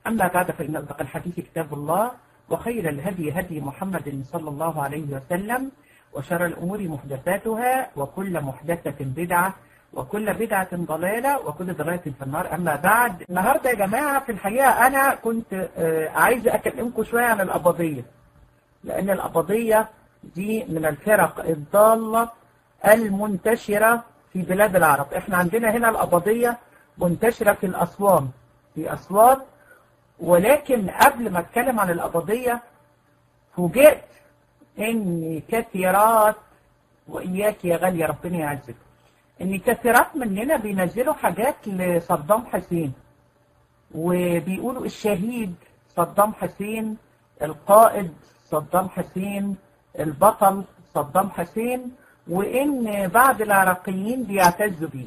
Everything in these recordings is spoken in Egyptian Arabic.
أما بعد فإن أصدق الحديث كتاب الله وخير الهدي هدي محمد صلى الله عليه وسلم وشر الأمور محدثاتها وكل محدثة بدعة وكل بدعة ضلالة وكل ضلالة في النار أما بعد النهاردة يا جماعة في الحقيقة أنا كنت آه، عايزة أكلمكم شوية عن القبضية لأن القبضية دي من الفرق الضالة المنتشرة في بلاد العرب احنا عندنا هنا القبضية منتشرة في الأسوان في أسوان ولكن قبل ما اتكلم عن القبضية فوجئت ان كثيرات وإياك يا غالية ربنا يعزك ان كثيرات مننا بينزلوا حاجات لصدام حسين وبيقولوا الشهيد صدام حسين القائد صدام حسين البطل صدام حسين وان بعض العراقيين بيعتزوا بيه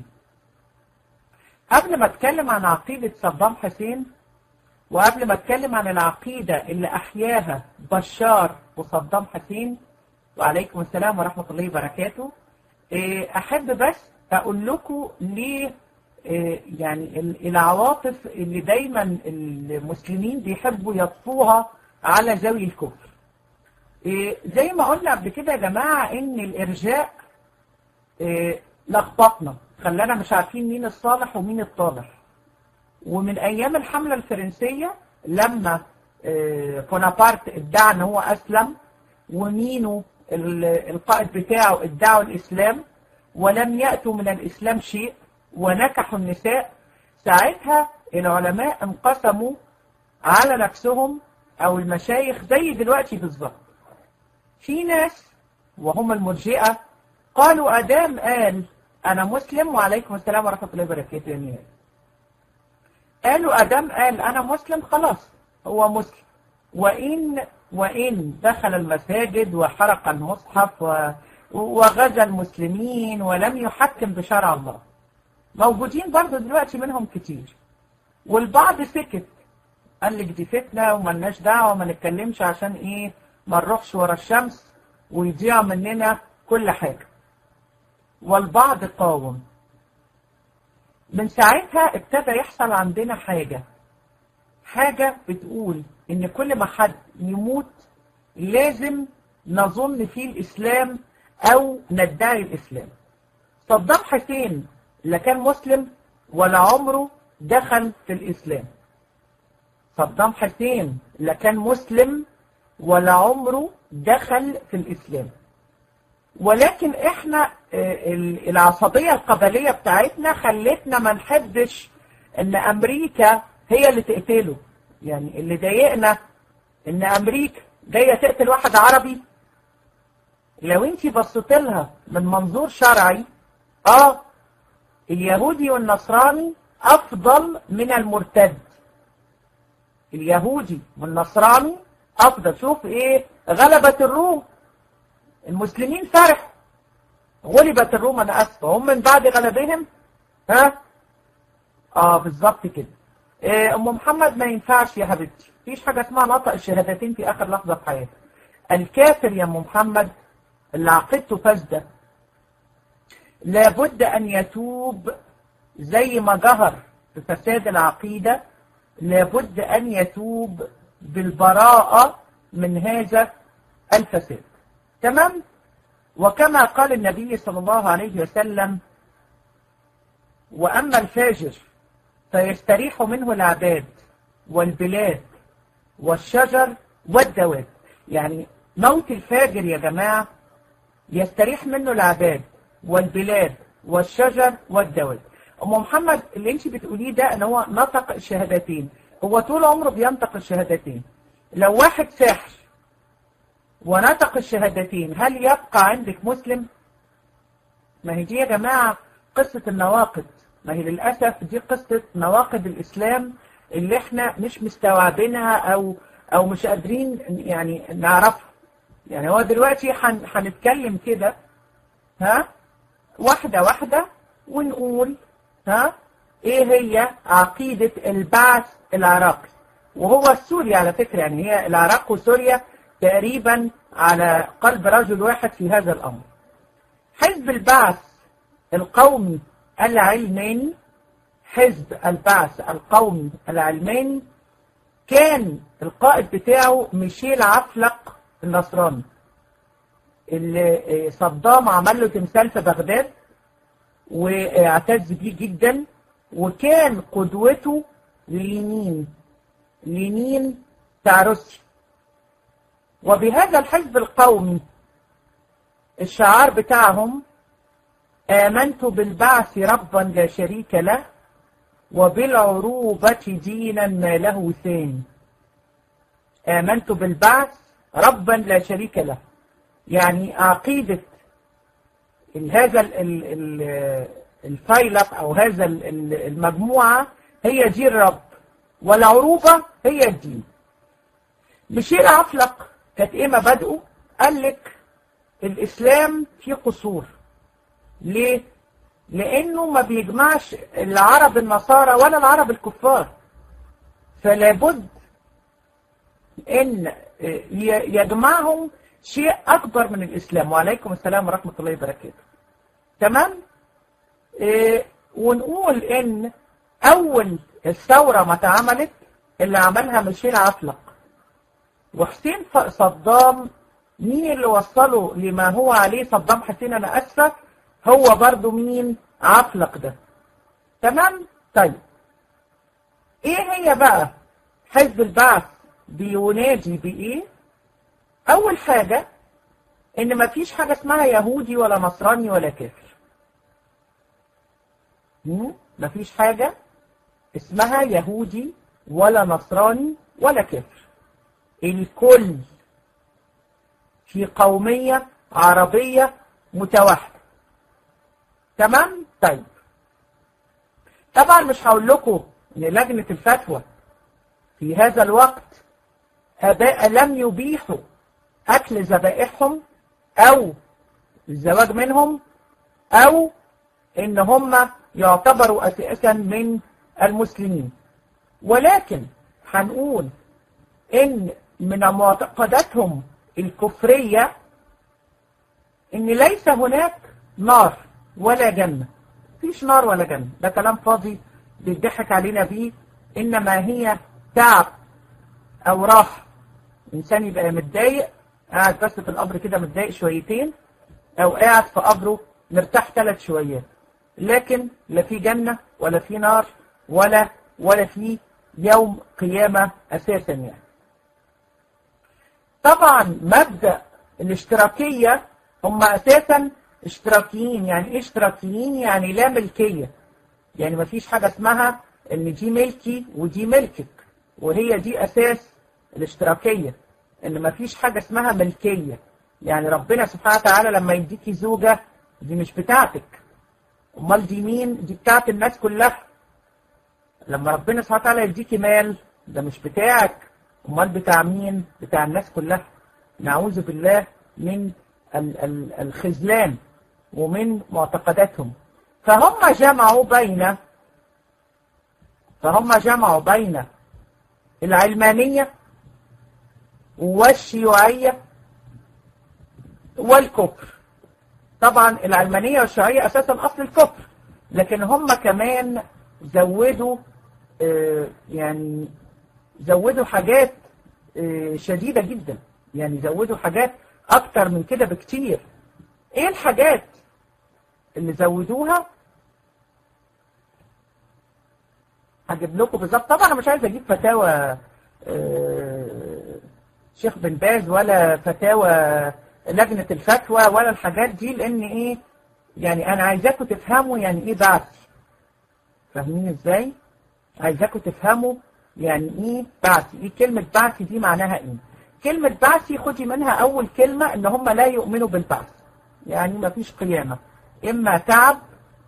قبل ما اتكلم عن عقيدة صدام حسين وقبل ما اتكلم عن العقيدة اللي احياها بشار وصدام حسين وعليكم السلام ورحمة الله وبركاته إيه، احب بس اقول لكم ليه إيه، يعني ال- العواطف اللي دايما المسلمين بيحبوا يطفوها على ذوي الكفر إيه، زي ما قلنا قبل كده يا جماعة ان الارجاء إيه، لخبطنا خلانا مش عارفين مين الصالح ومين الطالح ومن ايام الحملة الفرنسية لما آه، بونابرت ادعى ان هو اسلم ومينو ال- القائد بتاعه ادعوا الاسلام ولم يأتوا من الاسلام شيء ونكحوا النساء ساعتها العلماء انقسموا على نفسهم او المشايخ زي دلوقتي بالظبط في ناس وهم المرجئة قالوا ادام قال انا مسلم وعليكم السلام ورحمة الله وبركاته يا ميرا قالوا أدم قال أنا مسلم خلاص هو مسلم وإن وإن دخل المساجد وحرق المصحف و- وغزا المسلمين ولم يحكم بشرع الله موجودين برضه دلوقتي منهم كتير والبعض سكت قال لك دي فتنة وملناش دعوة ما نتكلمش عشان إيه ما نروحش ورا الشمس ويضيع مننا كل حاجة والبعض قاوم من ساعتها ابتدى يحصل عندنا حاجة حاجة بتقول ان كل ما حد يموت لازم نظن فيه الاسلام او ندعي الاسلام صدام حسين لا كان مسلم ولا عمره دخل في الاسلام صدام حسين لا كان مسلم ولا عمره دخل في الاسلام ولكن احنا آه، ال- العصبية القبلية بتاعتنا خلتنا ما نحبش ان امريكا هي اللي تقتله يعني اللي ضايقنا ان امريكا جاية تقتل واحد عربي لو انت بصيت لها من منظور شرعي اه اليهودي والنصراني افضل من المرتد اليهودي والنصراني افضل شوف ايه غلبت الروم المسلمين فرحوا غلبت الروم انا اسفه هم من بعد غلبهم ها اه بالظبط كده إيه، ام محمد ما ينفعش يا حبيبتي مفيش حاجه اسمها نطق الشهادتين في اخر لحظه في حياته الكافر يا ام محمد اللي عقيدته فاسده لابد ان يتوب زي ما جهر بفساد العقيده لابد ان يتوب بالبراءه من هذا الفساد تمام وكما قال النبي صلى الله عليه وسلم وأما الفاجر فيستريح منه العباد والبلاد والشجر والدواب يعني موت الفاجر يا جماعة يستريح منه العباد والبلاد والشجر والدواب أم محمد اللي انت بتقوليه ده ان هو نطق الشهادتين هو طول عمره بينطق الشهادتين لو واحد ساحر ونطق الشهادتين هل يبقى عندك مسلم ما هي دي يا جماعة قصة النواقد ما هي للأسف دي قصة نواقد الإسلام اللي احنا مش مستوعبينها أو أو مش قادرين يعني نعرفها يعني هو دلوقتي هن- هنتكلم كده ها واحدة واحدة ونقول ها ايه هي عقيدة البعث العراقي وهو السوري على فكرة يعني هي العراق وسوريا تقريبا على قلب رجل واحد في هذا الأمر حزب البعث القومي العلماني حزب البعث القومي العلماني كان القائد بتاعه ميشيل عفلق النصراني اللي صدام عمل له تمثال في بغداد واعتز بيه جدا وكان قدوته لينين لينين بتاع روسيا وبهذا الحزب القومي الشعار بتاعهم آمنت بالبعث ربا لا شريك له وبالعروبة دينا ما له ثاني آمنت بالبعث ربا لا شريك له يعني عقيدة هذا الفيلق أو هذا المجموعة هي دين الرب والعروبة هي الدين مشير عفلق كانت ايه مبادئه قال لك الإسلام فيه قصور ليه؟ لأنه ما بيجمعش العرب النصارى ولا العرب الكفار فلا بد ان يجمعهم شيء اكبر من الاسلام وعليكم السلام ورحمة الله وبركاته تمام إيه ونقول ان اول الثورة ما اتعملت اللي عملها ميشيل عفلق وحسين صدام مين اللي وصله لما هو عليه صدام حسين انا اسفه هو برضو مين عفلق ده تمام طيب ايه هي بقى حزب البعث بينادي بايه اول حاجة ان مفيش حاجة اسمها يهودي ولا نصراني ولا كافر مفيش حاجة اسمها يهودي ولا نصراني ولا كافر الكل في قومية عربية متوحدة تمام طيب طبعا مش هقول لكم ان لجنة الفتوى في هذا الوقت اباء لم يبيحوا اكل ذبائحهم او الزواج منهم او ان هم يعتبروا اساسا من المسلمين ولكن هنقول ان من معتقداتهم الكفرية ان ليس هناك نار ولا جنة فيش نار ولا جنة ده كلام فاضي بيضحك علينا بيه انما هي تعب او راحة انسان يبقى متضايق قاعد بس في القبر كده متضايق شويتين او قاعد في قبره مرتاح ثلاث شويات لكن لا في جنة ولا في نار ولا ولا في يوم قيامة اساسا يعني طبعا مبدأ الاشتراكية هم اساسا اشتراكيين يعني ايه اشتراكيين يعني لا ملكية يعني ما فيش حاجة اسمها ان دي ملكي ودي ملكك وهي دي اساس الاشتراكية ان ما فيش حاجة اسمها ملكية يعني ربنا سبحانه وتعالى لما يديكي زوجة دي مش بتاعتك امال دي مين دي بتاعت الناس كلها لما ربنا سبحانه وتعالى يديكي مال ده مش بتاعك امال بتاع مين بتاع الناس كلها نعوذ بالله من الخذلان ومن معتقداتهم فهم جمعوا بين فهم جمعوا بين العلمانية والشيوعية والكفر طبعا العلمانية والشيوعية أساسا أصل الكفر لكن هم كمان زودوا آه يعني زودوا حاجات آه شديدة جدا يعني زودوا حاجات أكتر من كده بكتير إيه الحاجات اللي زودوها هجيب لكم بالظبط طبعا انا مش عايز اجيب فتاوى شيخ بن باز ولا فتاوى لجنة الفتوى ولا الحاجات دي لان ايه يعني انا عايزاكم تفهموا يعني ايه بعثي فاهمين ازاي عايزاكم تفهموا يعني ايه بعثي ايه كلمة بعثي دي معناها ايه كلمة بعثي خدي منها اول كلمة ان هم لا يؤمنوا بالبعث يعني ما فيش قيامة اما تعب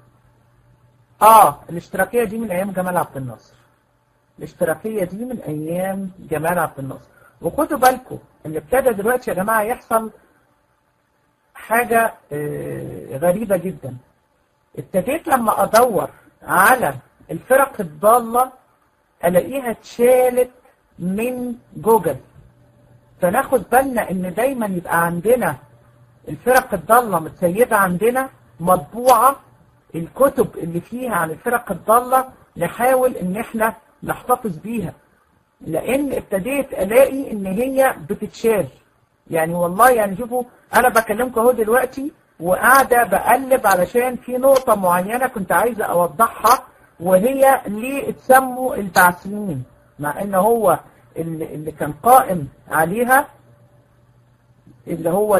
اه الاشتراكية دي من ايام جمال عبد الناصر الاشتراكية دي من ايام جمال عبد الناصر وخدوا بالكم ان ابتدى دلوقتي يا جماعة يحصل حاجة اه غريبة جدا ابتديت لما ادور على الفرق الضالة الاقيها اتشالت من جوجل فناخد بالنا ان دايما يبقى عندنا الفرق الضالة متسيبة عندنا مطبوعة الكتب اللي فيها عن الفرق الضالة نحاول ان احنا نحتفظ بيها لان ابتديت الاقي ان هي بتتشال يعني والله يعني شوفوا انا بكلمكم اهو دلوقتي وقاعده بقلب علشان في نقطه معينه كنت عايزه اوضحها وهي ليه اتسموا البعثيين مع ان هو اللي, اللي كان قائم عليها اللي هو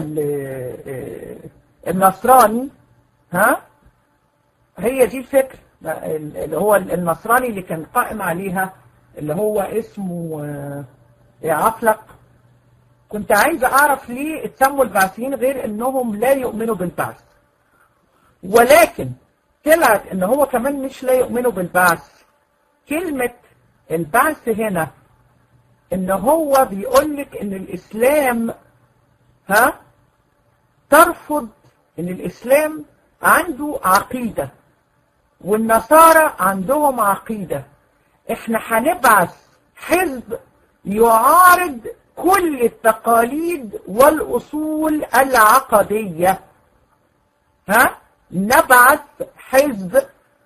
النصراني ها هي دي الفكرة اللي هو النصراني اللي كان قائم عليها اللي هو اسمه عفلق كنت عايز اعرف ليه اتسموا البعثيين غير انهم لا يؤمنوا بالبعث ولكن طلعت ان هو كمان مش لا يؤمنوا بالبعث كلمة البعث هنا ان هو بيقول لك ان الاسلام ها ترفض ان الاسلام عنده عقيدة والنصارى عندهم عقيدة احنا هنبعث حزب يعارض كل التقاليد والاصول العقدية ها نبعث حزب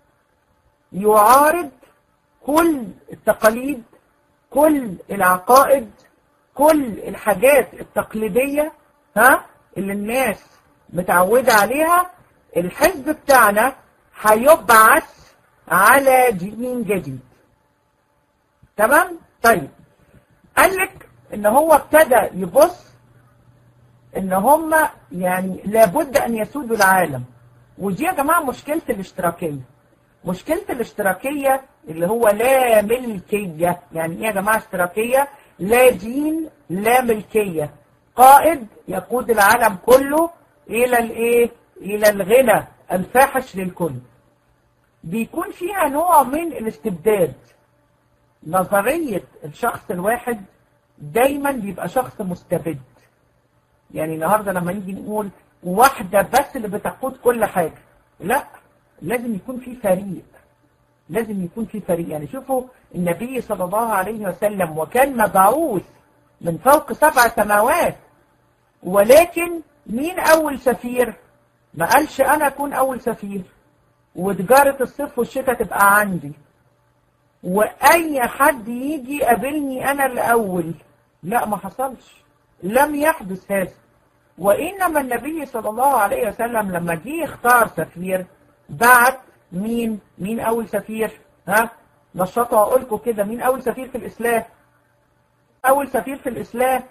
يعارض كل التقاليد كل العقائد كل الحاجات التقليدية ها اللي الناس متعودة عليها الحزب بتاعنا هيبعث على دين جديد تمام طيب قال لك ان هو ابتدى يبص ان هم يعني لابد ان يسودوا العالم ودي يا جماعة مشكلة الاشتراكية مشكلة الاشتراكية اللي هو لا ملكية يعني ايه يا جماعة اشتراكية لا دين لا ملكية قائد يقود العالم كله الى الايه الى الغنى الفاحش للكل بيكون فيها نوع من الاستبداد نظرية الشخص الواحد دايما بيبقى شخص مستبد يعني النهاردة لما نيجي نقول واحدة بس اللي بتقود كل حاجة لا لازم يكون في فريق لازم يكون في فريق يعني شوفوا النبي صلى الله عليه وسلم وكان مبعوث من فوق سبع سماوات ولكن مين أول سفير ما قالش أنا أكون أول سفير وتجارة الصيف والشتاء تبقى عندي وأي حد يجي يقابلني أنا الأول لا ما حصلش لم يحدث هذا وإنما النبي صلى الله عليه وسلم لما جه يختار سفير بعت مين مين أول سفير ها نشطوا أقولكم كده مين أول سفير في الإسلام أول سفير في الإسلام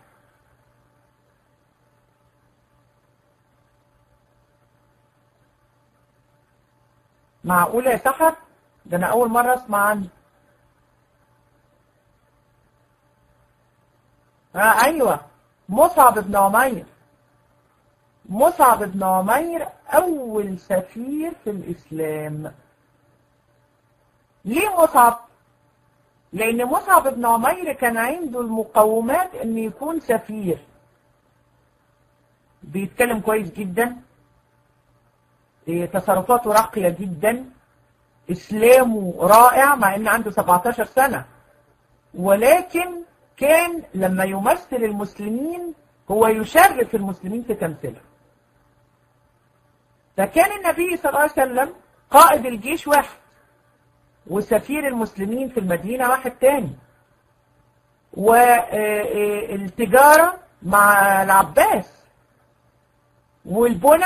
معقولة يا سحر ده أنا أول مرة أسمع عنه آه أيوة مصعب بن عمير مصعب بن عمير أول سفير في الإسلام ليه مصعب؟ لأن مصعب بن عمير كان عنده المقومات أن يكون سفير بيتكلم كويس جدا تصرفاته راقية جدا إسلامه رائع مع أن عنده 17 سنة ولكن كان لما يمثل المسلمين هو يشرف المسلمين في تمثيله فكان النبي صلى الله عليه وسلم قائد الجيش واحد وسفير المسلمين في المدينة واحد تاني والتجارة مع العباس والبنى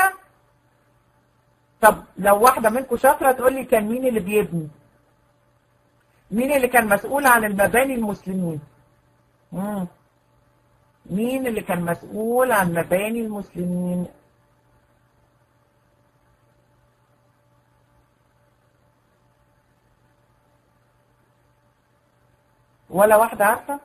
طب لو واحدة منكم شاطرة تقول لي كان مين اللي بيبني مين اللي كان مسؤول عن المباني المسلمين مم. مين اللي كان مسؤول عن مباني المسلمين ولا واحدة عارفة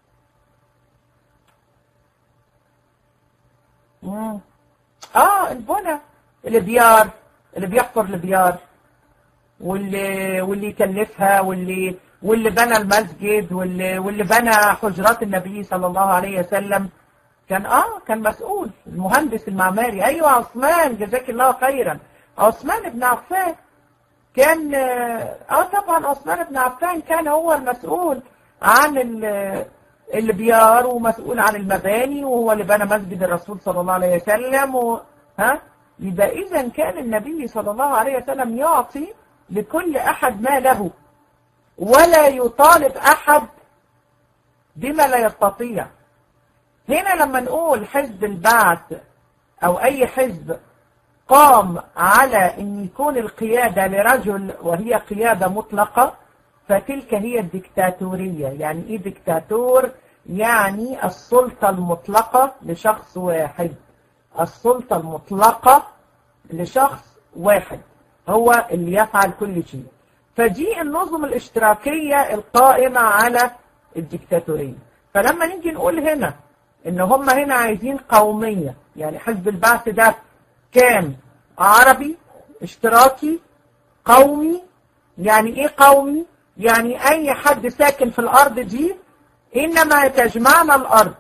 مم. اه البنى البيار اللي بيحفر البيار واللي واللي يكلفها واللي واللي بنى المسجد واللي واللي بنى حجرات النبي صلى الله عليه وسلم كان اه كان مسؤول المهندس المعماري ايوه عثمان جزاك الله خيرا عثمان بن عفان كان اه طبعا عثمان بن عفان كان هو المسؤول عن البيار ومسؤول عن المباني وهو اللي بنى مسجد الرسول صلى الله عليه وسلم و... ها يبقى اذا كان النبي صلى الله عليه وسلم يعطي لكل احد ما له ولا يطالب احد بما لا يستطيع هنا لما نقول حزب البعث أو أي حزب قام على أن يكون القيادة لرجل وهي قيادة مطلقة فتلك هي الدكتاتورية يعني إيه دكتاتور؟ يعني السلطة المطلقة لشخص واحد السلطة المطلقة لشخص واحد هو اللي يفعل كل شيء فدي النظم الاشتراكية القائمة على الدكتاتورية فلما نيجي نقول هنا ان هم هنا عايزين قومية يعني حزب البعث ده كان عربي اشتراكي قومي يعني ايه قومي يعني اي حد ساكن في الارض دي انما تجمعنا الارض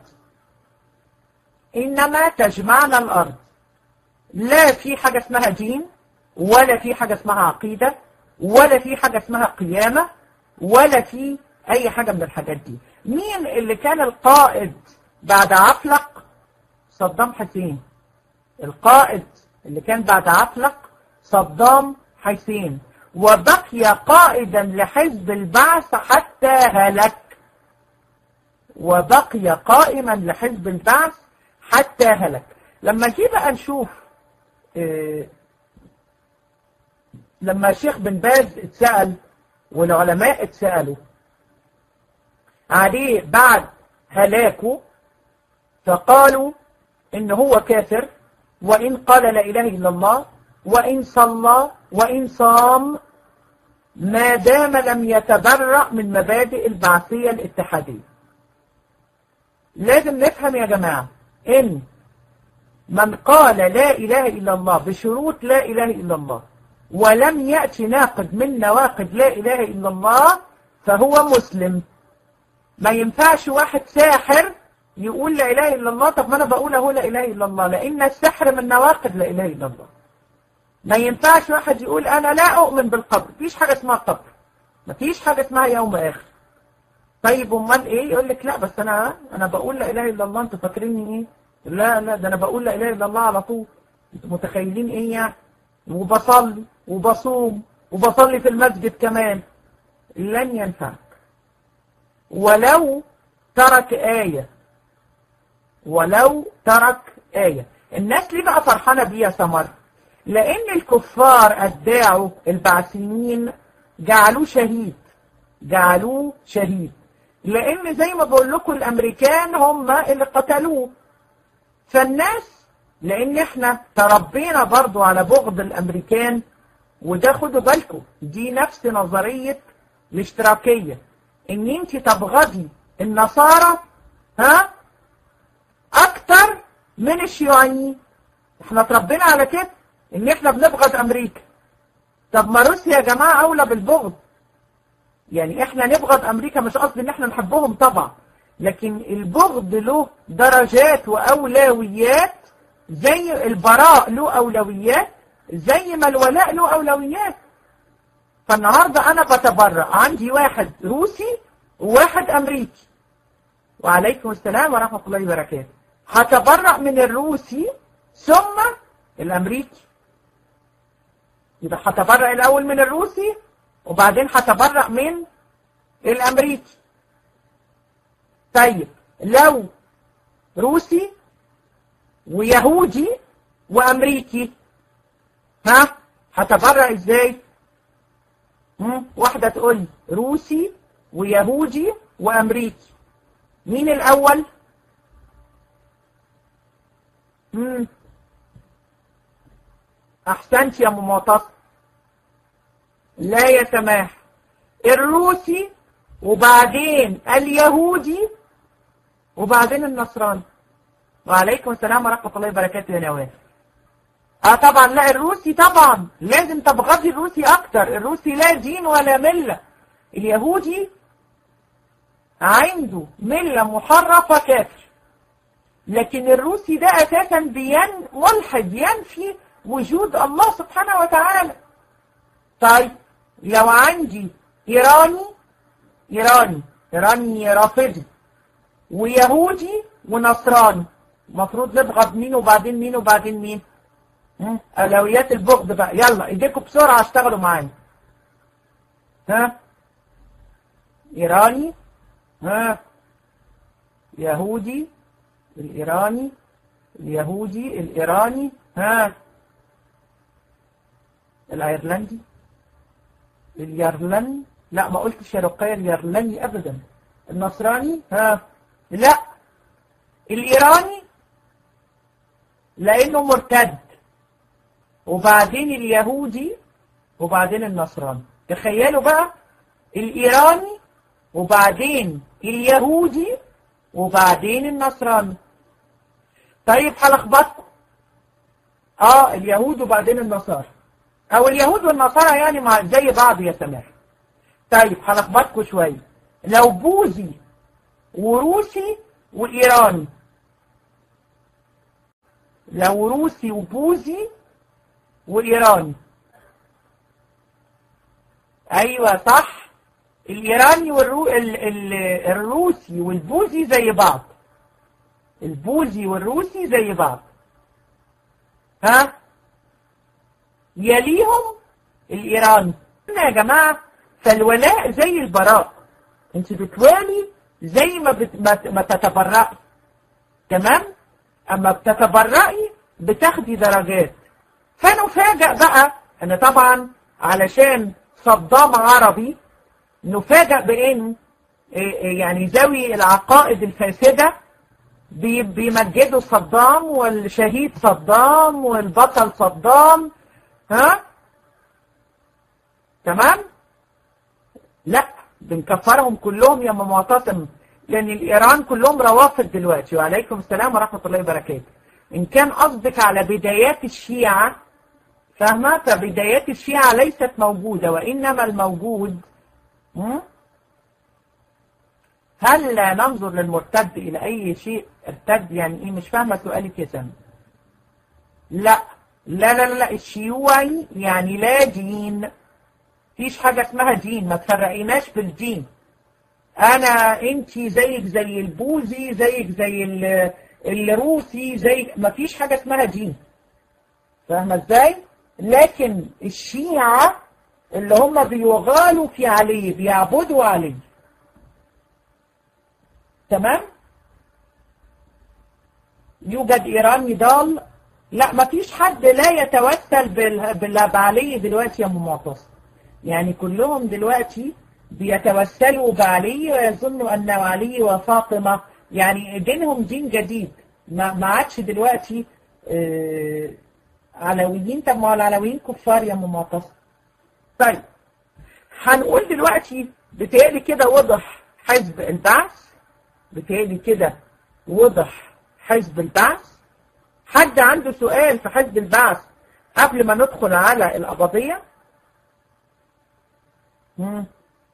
انما تجمعنا الارض لا في حاجة اسمها دين ولا في حاجة اسمها عقيدة ولا في حاجة اسمها قيامة ولا في اي حاجة من الحاجات دي مين اللي كان القائد بعد عفلق صدام حسين القائد اللي كان بعد عفلق صدام حسين وبقي قائدا لحزب البعث حتى هلك وبقي قائما لحزب البعث حتى هلك لما جي بقى نشوف إيه لما الشيخ بن باز اتسأل والعلماء اتسألوا عليه بعد هلاكه فقالوا إن هو كافر وإن قال لا إله إلا الله وإن صلى وإن صام ما دام لم يتبرأ من مبادئ البعثية الاتحادية لازم نفهم يا جماعة إن من قال لا إله إلا الله بشروط لا إله إلا الله ولم يأتي ناقد من نواقد لا إله إلا الله فهو مسلم ما ينفعش واحد ساحر يقول لا إله إلا الله طب ما أنا بقول أهو لا إله إلا الله لأن السحر من نواقد لا إله إلا الله ما ينفعش واحد يقول أنا لا أؤمن بالقبر مفيش حاجة اسمها قبر مفيش حاجة اسمها يوم آخر طيب أمال إيه يقول لك لا بس أنا أنا بقول لا إله إلا الله أنتوا فاكريني إيه لا لا ده أنا بقول لا إله إلا الله على طول أنتوا متخيلين إيه يعني وبصلي وبصوم وبصلي في المسجد كمان لن ينفعك ولو ترك آية ولو ترك آية الناس ليه بقى فرحانة بيه يا سمر لأن الكفار أتباعوا البعثيين جعلوه شهيد جعلوه شهيد لأن زي ما بقول لكم الأمريكان هم اللي قتلوه فالناس لأن احنا تربينا برضو على بغض الأمريكان وده خدوا بالكم دي نفس نظرية الاشتراكية ان انت تبغضي النصارى ها اكتر من الشيوعيين احنا تربينا على كده ان احنا بنبغض امريكا طب ما روسيا يا جماعة اولى بالبغض يعني احنا نبغض امريكا مش قصدي ان احنا نحبهم طبعا لكن البغض له درجات واولويات زي البراء له اولويات زي ما الولاء له اولويات فالنهاردة أنا بتبرأ عندي واحد روسي وواحد أمريكي وعليكم السلام ورحمة الله وبركاته هتبرأ من الروسي ثم الأمريكي يبقى هتبرأ الأول من الروسي وبعدين هتبرأ من الأمريكي طيب لو روسي ويهودي وأمريكي ها هتبرأ ازاي واحدة تقول لي روسي ويهودي وامريكي مين الاول مم. احسنت يا ام معتصم لا يا سماح الروسي وبعدين اليهودي وبعدين النصراني وعليكم السلام ورحمة الله وبركاته يا نواف اه طبعا لا الروسي طبعا لازم تبغضي الروسي اكتر الروسي لا دين ولا ملة اليهودي عنده ملة محرفة كافر لكن الروسي ده اساسا بين ملحد ينفي وجود الله سبحانه وتعالى طيب لو عندي ايراني ايراني ايراني رافضي ويهودي ونصراني المفروض نبغض مين وبعدين مين وبعدين مين أولويات البغض بقى يلا ايديكم بسرعة اشتغلوا معايا ها إيراني ها يهودي الإيراني اليهودي الإيراني ها الأيرلندي اليرلن لا ما قلتش يا رقية اليرلني أبدا النصراني ها لا الإيراني لأنه مرتد وبعدين اليهودي وبعدين النصراني تخيلوا بقى الإيراني وبعدين اليهودي وبعدين النصراني طيب هلخبطكم اه اليهود وبعدين النصارى او اليهود والنصارى يعني مع زي بعض يا سماح طيب هلخبطكم شويه لو بوذي وروسي وايراني لو روسي وبوذي وايراني ايوه صح الايراني والرو... ال... ال... الروسي والبوذي زي بعض البوذي والروسي زي بعض ها يليهم الايراني يا جماعه فالولاء زي البراء انت بتوالي زي ما بت... ما, ما تتبرئي تمام اما بتتبرئي بتاخدي درجات فنفاجأ بقى ان طبعا علشان صدام عربي نفاجأ بان يعني ذوي العقائد الفاسده بيمجدوا صدام والشهيد صدام والبطل صدام ها تمام لا بنكفرهم كلهم يا ام معتصم لان الايران كلهم روافض دلوقتي وعليكم السلام ورحمه الله وبركاته ان كان قصدك على بدايات الشيعه فاهمه فبدايات الشيعه ليست موجوده وانما الموجود هل لا ننظر للمرتد إلى أي شيء ارتد يعني إيه مش فاهمة سؤالك يا سامي لا لا لا لا الشيوعي يعني لا دين فيش حاجة اسمها دين ما تفرقيناش بالدين أنا أنت زيك زي البوذي زيك زي الروسي زي ما فيش حاجة اسمها دين فاهمة ازاي؟ لكن الشيعة اللي هم بيغالوا في علي بيعبدوا علي تمام يوجد ايراني ضال لا ما فيش حد لا يتوسل بال... بعلي دلوقتي يا ام معتصم يعني كلهم دلوقتي بيتوسلوا بعلي ويظنوا ان علي وفاطمه يعني دينهم دين جديد ما, ما عادش دلوقتي آه علويين طب ما هو العلويين كفار يا ام معتصم طيب هنقول دلوقتي بتهيألي كده وضح حزب البعث بتهيألي كده وضح حزب البعث حد عنده سؤال في حزب البعث قبل ما ندخل على القبضية مم.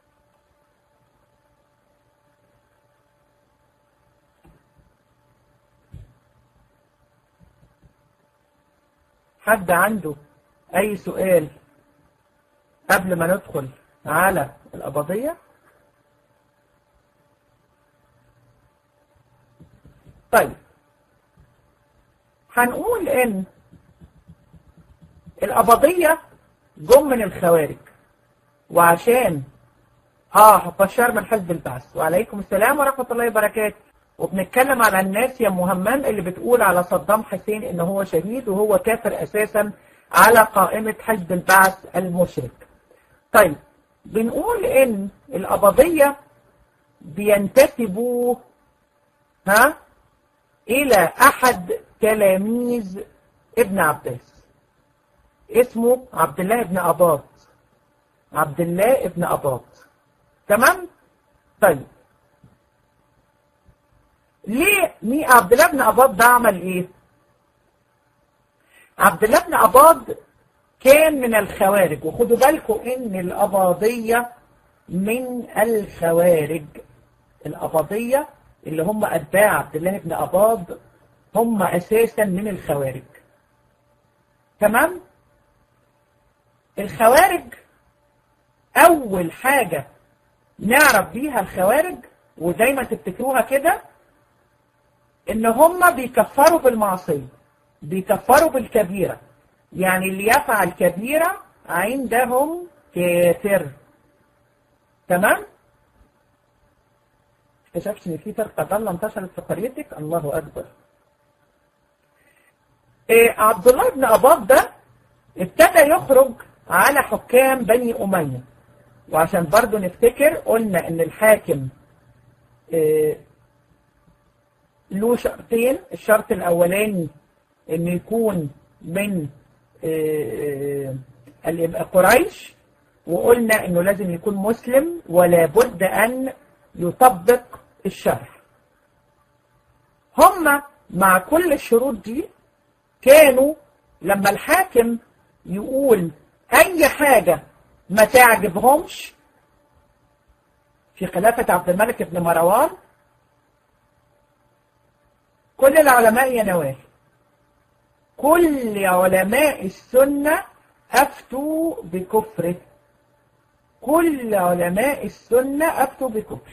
حد عنده أي سؤال قبل ما ندخل على القبضية طيب هنقول ان القبضية جم من الخوارج وعشان اه بشار من حزب البعث وعليكم السلام ورحمة الله وبركاته وبنتكلم على الناس يا مهمم اللي بتقول على صدام حسين ان هو شهيد وهو كافر اساسا على قائمة حزب البعث المشرك طيب بنقول ان القبضية بينتسبوا ها الى احد تلاميذ ابن عباس اسمه عبد الله ابن اباط عبد الله ابن اباط تمام طيب ليه مي عبد الله بن اباض ده عمل ايه عبد الله بن اباض كان من الخوارج وخدوا بالكم ان الاباضيه من الخوارج الاباضيه اللي هم اتباع عبد الله بن اباض هم اساسا من الخوارج تمام الخوارج اول حاجه نعرف بيها الخوارج ودايما تفتكروها كده ان هم بيكفروا بالمعصيه بيكفروا بالكبيره يعني اللي يفعل كبيره عندهم كافر تمام اكتشفتش ان في فرقه ضاله انتشرت في قريتك الله اكبر إيه عبد الله بن اباض ده ابتدى يخرج على حكام بني اميه وعشان برضو نفتكر قلنا ان الحاكم إيه له شرطين الشرط الاولاني انه يكون من إيه إيه قريش وقلنا انه لازم يكون مسلم ولا بد ان يطبق الشرع هم مع كل الشروط دي كانوا لما الحاكم يقول اي حاجة ما تعجبهمش في خلافة عبد الملك بن مروان كل العلماء ينواه كل علماء السنة أفتوا بكفره كل علماء السنة أفتوا بكفر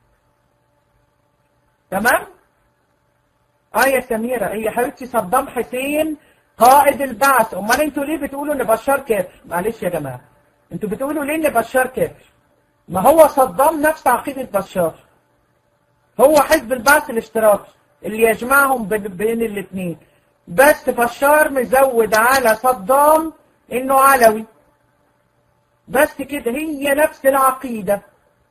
تمام؟ آه يا سميرة هي إيه حبيبتي صدام حسين قائد البعث أمال أنتوا ليه بتقولوا إن بشار كافر؟ معلش يا جماعة أنتوا بتقولوا ليه إن بشار كافر؟ ما هو صدام نفس عقيدة بشار هو حزب البعث الاشتراكي اللي يجمعهم بين الاثنين بس بشار مزود على صدام إنه علوي بس كده هي نفس العقيدة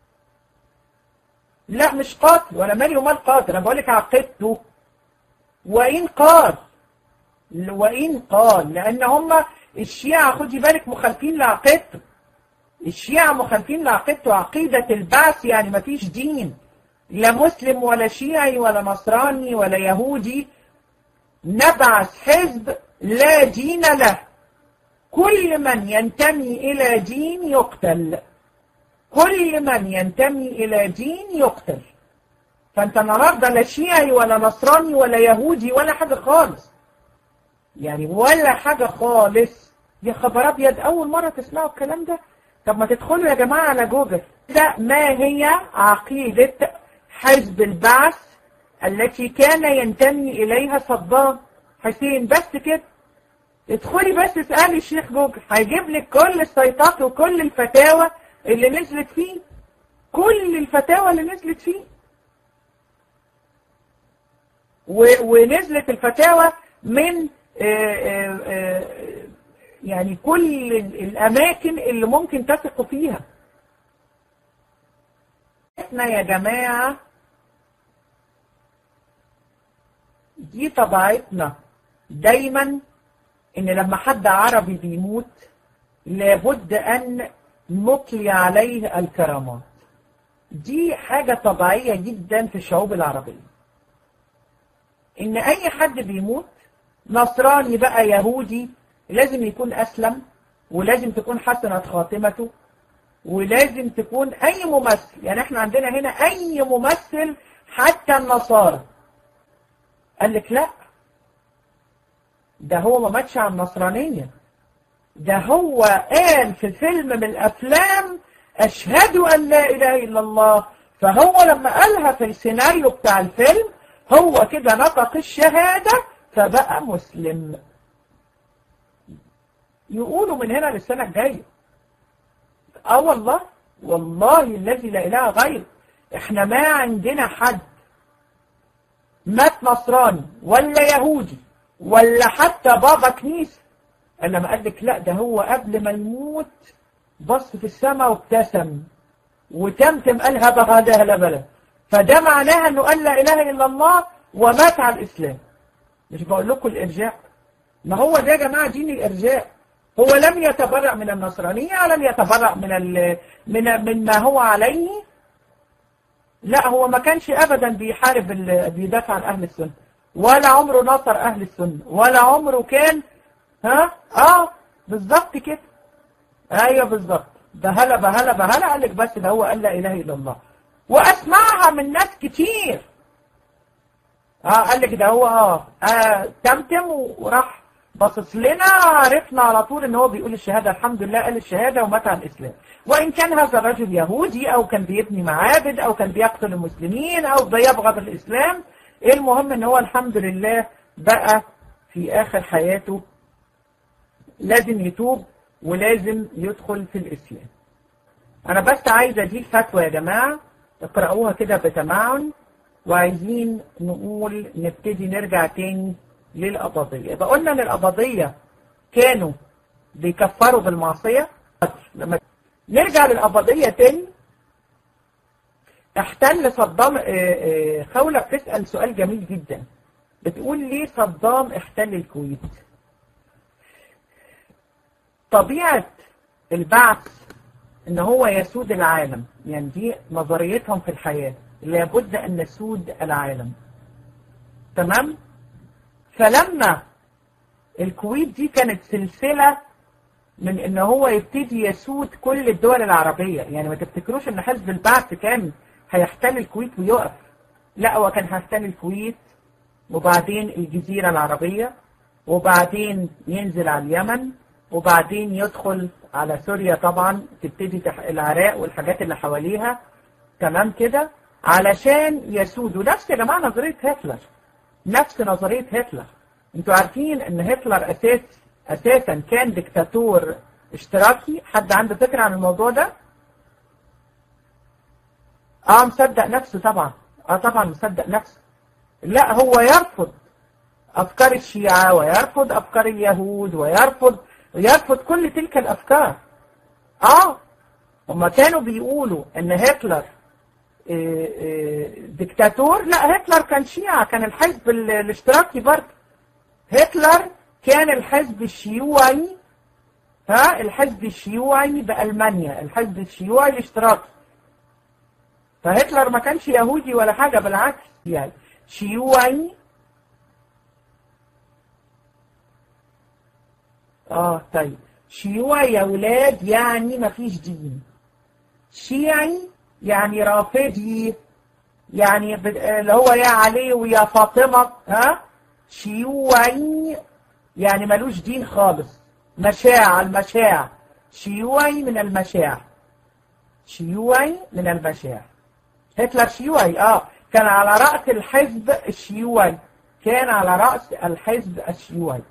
لا مش قاتل ولا مالي ومال قاتل انا بقول لك عقيدته وإن قال وإن قال لأن هم الشيعة خدي بالك مخالفين لعقيدته الشيعة مخالفين لعقيدته عقيدة البعث يعني ما فيش دين لا مسلم ولا شيعي ولا نصراني ولا يهودي نبعث حزب لا دين له كل من ينتمي إلى دين يقتل كل من ينتمي إلى دين يقتل فأنت النهارده لا شيعي ولا نصراني ولا يهودي ولا حاجة خالص يعني ولا حاجة خالص يا خبر أبيض أول مرة تسمعوا الكلام ده طب ما تدخلوا يا جماعة على جوجل ده ما هي عقيدة حزب البعث التي كان ينتمي إليها صدام حسين بس كده ادخلي بس اسألي الشيخ جوجل هيجيب لك كل السيطات وكل الفتاوى اللي نزلت فيه كل الفتاوى اللي نزلت فيه ونزلت الفتاوى من آآ آآ يعني كل الأماكن اللي ممكن تثقوا فيها احنا يا جماعة دي طبيعتنا دايما ان لما حد عربي بيموت لابد ان نطلي عليه الكرامات دي حاجة طبيعية جدا في الشعوب العربية ان اي حد بيموت نصراني بقى يهودي لازم يكون اسلم ولازم تكون حسنة خاتمته ولازم تكون اي ممثل يعني احنا عندنا هنا اي ممثل حتى النصارى قال لك لا ده هو ما ماتش على النصرانية ده هو قال في فيلم من الافلام اشهد ان لا اله الا الله فهو لما قالها في السيناريو بتاع الفيلم هو كده نطق الشهادة فبقى مسلم يقولوا من هنا للسنة الجاية اه والله والله الذي لا اله غيره احنا ما عندنا حد مات نصراني ولا يهودي ولا حتى بابا كنيسة انا ما قال لك لا ده هو قبل ما يموت بص في السماء وابتسم وتمتم قال هذا هذا لا بلا فده معناها انه قال لا اله الا الله ومات على الاسلام مش بقول لكم الارجاء ما هو ده يا جماعه دين الارجاء هو لم يتبرأ من النصرانية ولم يتبرأ من ال... من مما هو عليه لا هو ما كانش ابدا بيحارب ال... بيدافع عن اهل السنه ولا عمره نصر اهل السنه ولا عمره كان ها اه بالظبط كده ايوه بالظبط بهلا بهلا بهلا قال لك بس ده هو قال لا اله الا الله واسمعها من ناس كتير اه قال لك ده هو اه, آه تمتم وراح باصص لنا عرفنا على طول ان هو بيقول الشهادة الحمد لله قال الشهادة ومات على الاسلام وان كان هذا الرجل يهودي او كان بيبني معابد او كان بيقتل المسلمين او بيبغض الاسلام المهم ان هو الحمد لله بقى في اخر حياته لازم يتوب ولازم يدخل في الاسلام انا بس عايزة دي الفتوى يا جماعة اقرأوها كده بتمعن وعايزين نقول نبتدي نرجع تاني للقبضية يبقى قلنا ان القبضية كانوا بيكفروا بالمعصية لما نرجع للقبضية تاني احتل صدام خولة بتسأل سؤال جميل جدا بتقول ليه صدام احتل الكويت طبيعة البعث ان هو يسود العالم يعني دي نظريتهم في الحياة لابد ان نسود العالم تمام فلما الكويت دي كانت سلسلة من ان هو يبتدي يسود كل الدول العربية يعني ما تفتكروش ان حزب البعث كان هيحتل الكويت ويقف لا هو كان هيحتل الكويت وبعدين الجزيرة العربية وبعدين ينزل على اليمن وبعدين يدخل على سوريا طبعا تبتدي العراق والحاجات اللي حواليها تمام كده علشان يسودوا نفس يا جماعة نظرية هتلر نفس نظرية هتلر انتوا عارفين ان هتلر اساس اساسا كان دكتاتور اشتراكي حد عنده فكرة عن الموضوع ده اه مصدق نفسه طبعا اه طبعا مصدق نفسه لا هو يرفض افكار الشيعة ويرفض افكار اليهود ويرفض ويرفض كل تلك الافكار اه هما كانوا بيقولوا ان هتلر إيه إيه دكتاتور لا هتلر كان شيعة كان الحزب الاشتراكي برضه هتلر كان الحزب الشيوعي ها الحزب الشيوعي بألمانيا الحزب الشيوعي الاشتراكي فهتلر ما كانش يهودي ولا حاجة بالعكس يعني شيوعي اه طيب شيوعي يا ولاد يعني ما فيش دين شيعي يعني رافضي يعني اللي هو يا علي ويا فاطمة ها شيوعي يعني ملوش دين خالص مشاع المشاع شيوعي من المشاع شيوعي من المشاع هتلر شيوعي اه كان على رأس الحزب الشيوعي كان على رأس الحزب الشيوعي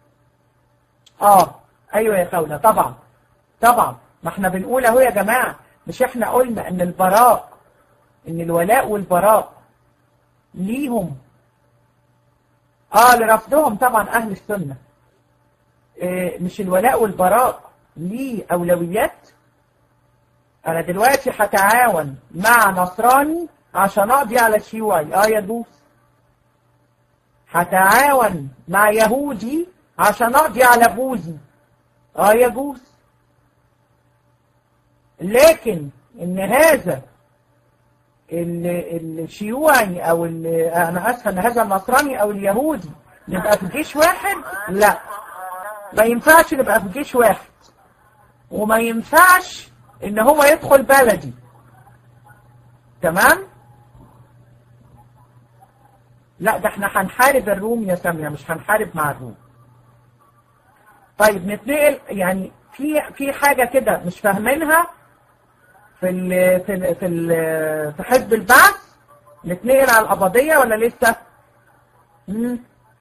اه ايوه يا خولة طبعا طبعا ما احنا بنقول اهو يا جماعة مش احنا قلنا ان البراء ان الولاء والبراء ليهم اه لرفضهم طبعا اهل السنة إيه مش الولاء والبراء ليه اولويات انا دلوقتي هتعاون مع نصراني عشان اقضي على الشيوعي اه يجوز هتعاون مع يهودي عشان اقضي على بوذي اه يجوز لكن ان هذا الشيوعي او انا اسفه ان هذا النصراني او اليهودي نبقى في جيش واحد لا ما ينفعش نبقى في جيش واحد وما ينفعش ان هو يدخل بلدي تمام لا ده احنا هنحارب الروم يا سامية مش هنحارب مع الروم طيب نتنقل يعني في في حاجة كده مش فاهمينها في ال في ال في ال في حزب البعث نتنقل على القبضية ولا لسه؟ مم.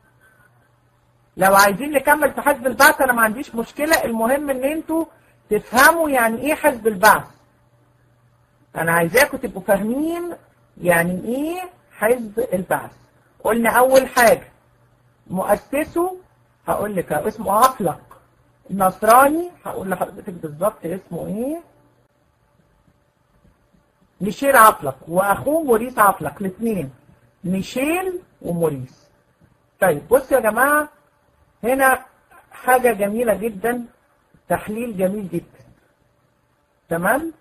لو عايزين نكمل في حزب البعث انا ما عنديش مشكلة المهم ان انتوا تفهموا يعني ايه حزب البعث انا عايزاكم تبقوا فاهمين يعني ايه حزب البعث قلنا اول حاجة مؤسسه هقول لك اسمه عفلق النصراني هقول لحضرتك بالظبط اسمه ايه ميشيل عفلق واخوه موريس عفلق الاثنين ميشيل وموريس طيب بصوا يا جماعة هنا حاجة جميلة جدا تحليل جميل جدا تمام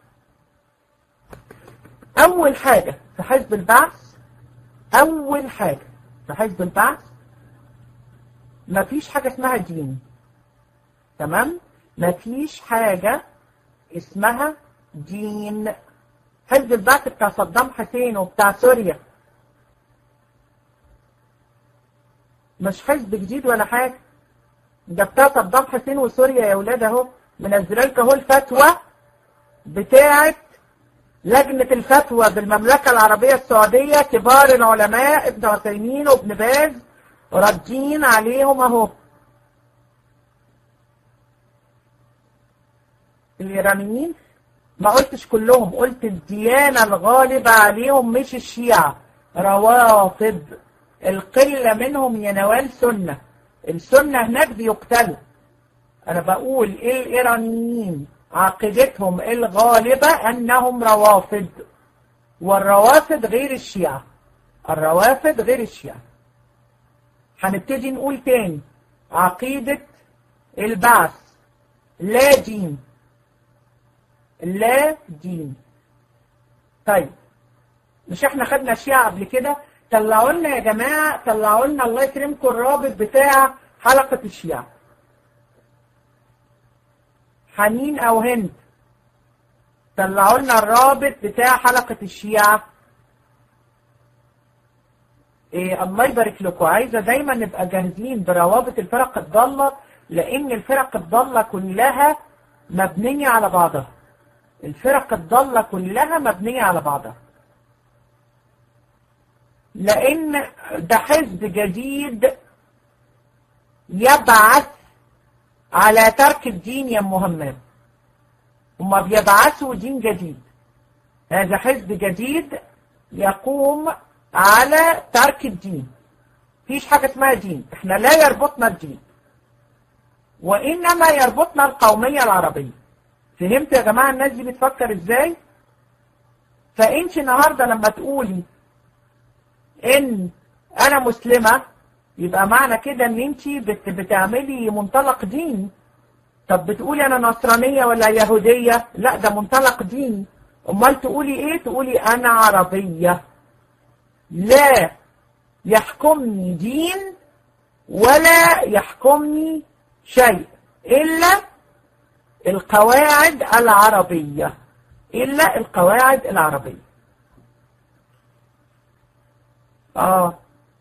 اول حاجة في حزب البعث اول حاجة في حزب البعث مفيش حاجة اسمها دين تمام مفيش حاجة اسمها دين حزب البعث بتاع صدام حسين وبتاع سوريا مش حزب جديد ولا حاجة ده بتاع صدام حسين وسوريا يا ولاد اهو منزله لك اهو الفتوى بتاعه لجنة الفتوى بالمملكة العربية السعودية كبار العلماء ابن عثيمين وابن باز ردين عليهم اهو الإيرانيين ما قلتش كلهم قلت الديانة الغالبة عليهم مش الشيعة روافض القلة منهم ينوال سنة السنة هناك بيقتلوا أنا بقول إيه الإيرانيين عقيدتهم الغالبة أنهم روافض والروافض غير الشيعة الروافض غير الشيعة هنبتدي نقول تاني عقيدة البعث لا دين لا دين طيب مش احنا خدنا الشيعة قبل كده طلعوا لنا يا جماعة طلعوا لنا الله يكرمكم الرابط بتاع حلقة الشيعة حنين او هند طلعوا لنا الرابط بتاع حلقة الشيعة إيه الله يبارك لكم عايزة دايما نبقى جاهزين بروابط الفرق الضالة لان الفرق الضالة كلها مبنية على بعضها الفرق الضالة كلها مبنية على بعضها لان ده حزب جديد يبعث على ترك الدين يا مهمات هما بيبعثوا دين جديد هذا حزب جديد يقوم على ترك الدين فيش حاجة اسمها دين احنا لا يربطنا الدين وإنما يربطنا القومية العربية فهمت يا جماعة الناس دي بتفكر ازاي فانت النهاردة لما تقولي ان انا مسلمة يبقى معنى كده ان انت بت بتعملي منطلق ديني طب بتقولي انا نصرانية ولا يهودية لا ده منطلق ديني امال تقولي ايه تقولي انا عربية لا يحكمني دين ولا يحكمني شيء الا القواعد العربية الا القواعد العربية اه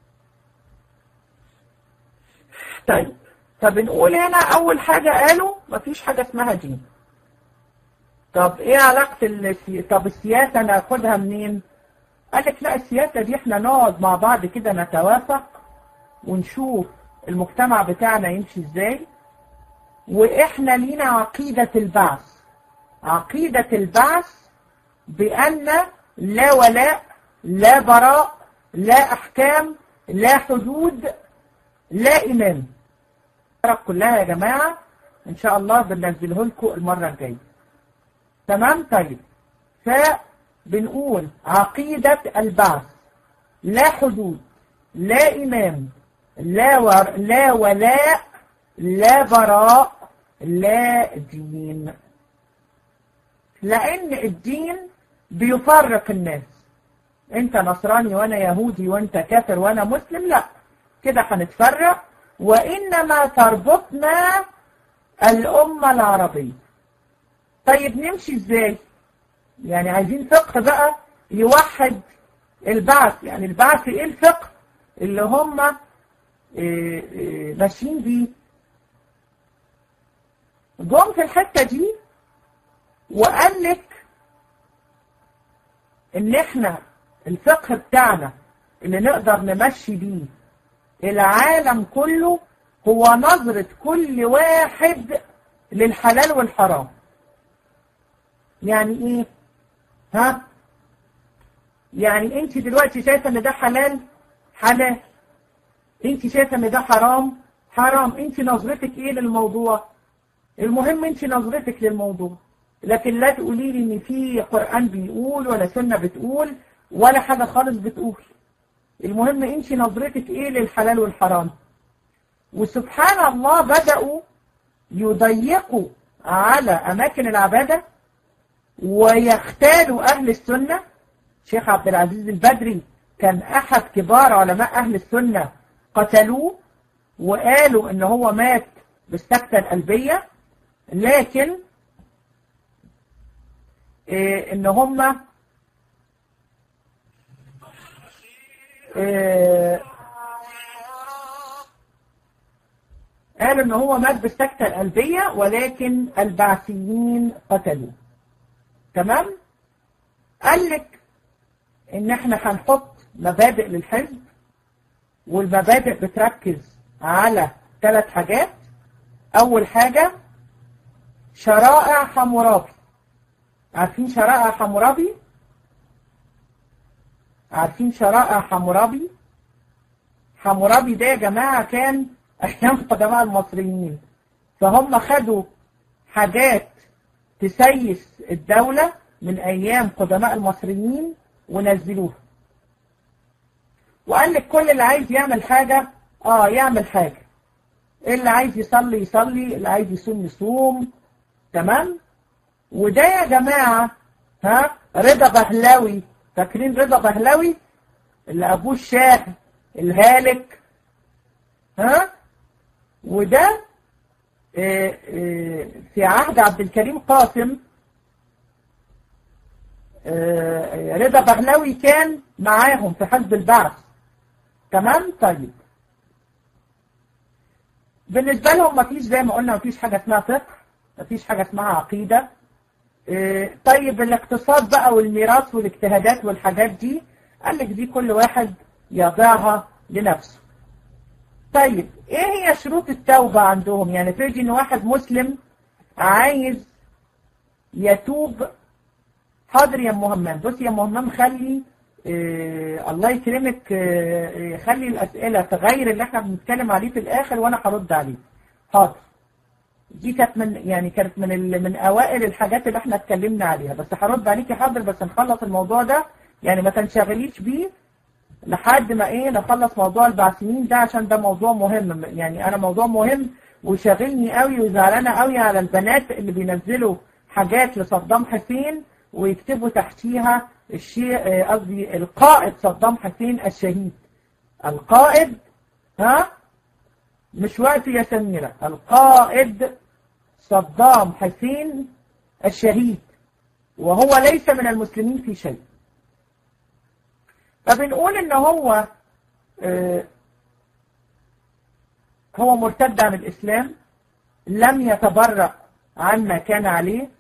طيب فبنقول هنا اول حاجة قالوا مفيش حاجة اسمها دين طب ايه علاقة السي... طب السياسة ناخدها منين قال لك لا السياسة دي احنا نقعد مع بعض كده نتوافق ونشوف المجتمع بتاعنا يمشي ازاي واحنا لينا عقيدة البعث عقيدة البعث بأن لا ولاء لا براء لا أحكام لا حدود لا إمام كلها يا جماعة إن شاء الله بننزله لكم المرة الجاية تمام طيب فبنقول عقيدة البعث لا حدود لا إمام لا, ور... لا ولاء لا براء لا دين لأن الدين بيفرق الناس انت نصراني وانا يهودي وانت كافر وانا مسلم لا كده هنتفرق وإنما تربطنا الأمة العربية طيب نمشي ازاي يعني عايزين فقه بقى يوحد البعث يعني البعث ايه الفقه اللي هم ماشيين بيه جم في الحتة دي وقال لك ان احنا الفقه بتاعنا اللي نقدر نمشي بيه العالم كله هو نظرة كل واحد للحلال والحرام يعني ايه ها يعني انت دلوقتي شايفة ان ده حلال حلال انت شايفة ان ده حرام حرام انت نظرتك ايه للموضوع المهم انت نظرتك للموضوع لكن لا تقولي لي ان في قرآن بيقول ولا سنة بتقول ولا حاجة خالص بتقول المهم انت نظرتك ايه للحلال والحرام وسبحان الله بدأوا يضيقوا على اماكن العبادة ويختالوا اهل السنة شيخ عبد العزيز البدري كان احد كبار علماء اهل السنة قتلوه وقالوا ان هو مات بالسكتة القلبية لكن إيه ان هم إيه قالوا ان هو مات بالسكتة القلبية ولكن البعثيين قتلوه تمام قال لك ان احنا هنحط مبادئ للحزب والمبادئ بتركز على ثلاث حاجات اول حاجة شرائع حمورابي عارفين شرائع حمورابي عارفين شرائع حمورابي حمورابي ده يا جماعة كان أيام قدماء المصريين فهم خدوا حاجات تسيس الدولة من أيام قدماء المصريين ونزلوها وقال لك كل اللي عايز يعمل حاجة اه يعمل حاجة اللي عايز يصلي يصلي اللي عايز يصوم يصوم تمام وده يا جماعة ها رضا بهلاوي فاكرين رضا بهلاوي اللي ابوه الشاه الهالك ها وده اه اه في عهد عبد الكريم قاسم اه رضا بهلاوي كان معاهم في حزب البعث تمام طيب بالنسبة لهم مفيش زي ما قلنا مفيش حاجة اسمها فقه مفيش حاجة اسمها عقيدة طيب الاقتصاد بقى والميراث والاجتهادات والحاجات دي قال لك دي كل واحد يضعها لنفسه طيب ايه هي شروط التوبة عندهم يعني فرضي ان واحد مسلم عايز يتوب حاضر يا مهمم بص يا مهمم خلي إيه الله يكرمك إيه خلي الأسئلة تغير اللي احنا بنتكلم عليه في الآخر وأنا هرد عليه حاضر دي كانت من يعني كانت من ال... من أوائل الحاجات اللي احنا اتكلمنا عليها بس هرد عليكي حاضر بس نخلص الموضوع ده يعني ما تنشغليش بيه لحد ما ايه نخلص موضوع البعثيين ده عشان ده موضوع مهم يعني أنا موضوع مهم وشاغلني قوي وزعلانة قوي على البنات اللي بينزلوا حاجات لصدام حسين ويكتبوا تحتيها الشيء قصدي القائد صدام حسين الشهيد القائد ها مش وقت يا سميرة القائد صدام حسين الشهيد وهو ليس من المسلمين في شيء فبنقول ان هو اه هو مرتد عن الاسلام لم يتبرأ عما كان عليه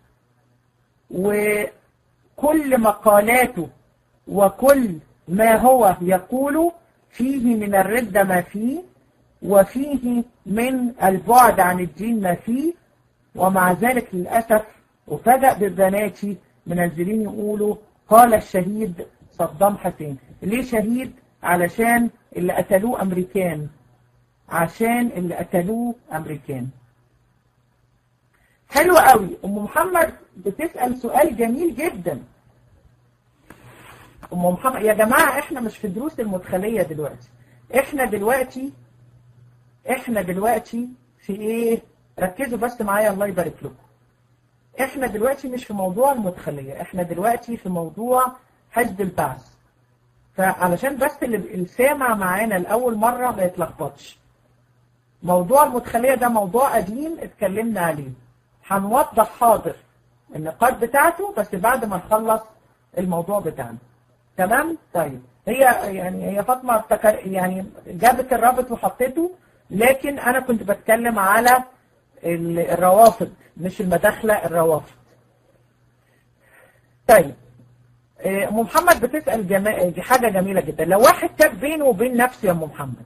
وكل مقالاته وكل ما هو يقول فيه من الردة ما فيه وفيه من البعد عن الدين ما فيه ومع ذلك للأسف وفجأ ببناتي منزلين يقولوا قال الشهيد صدام حسين ليه شهيد علشان اللي قتلوه أمريكان عشان اللي قتلوه أمريكان حلو قوي أم محمد بتسأل سؤال جميل جدا أم محمد يا جماعة احنا مش في دروس المدخلية دلوقتي احنا دلوقتي احنا دلوقتي في ايه ركزوا بس معايا الله يبارك لكم احنا دلوقتي مش في موضوع المدخلية احنا دلوقتي في موضوع حزب البعث فعلشان بس اللي سامع معانا لأول مرة ما يتلخبطش موضوع المدخلية ده موضوع قديم اتكلمنا عليه هنوضح حاضر النقاط بتاعته بس بعد ما نخلص الموضوع بتاعنا تمام طيب هي يعني هي فاطمه افتكر يعني جابت الرابط وحطيته لكن انا كنت بتكلم على الروافض مش المداخله الروافض طيب ام محمد بتسال جما... حاجه جميله جدا لو واحد تاب بينه وبين نفسه يا ام محمد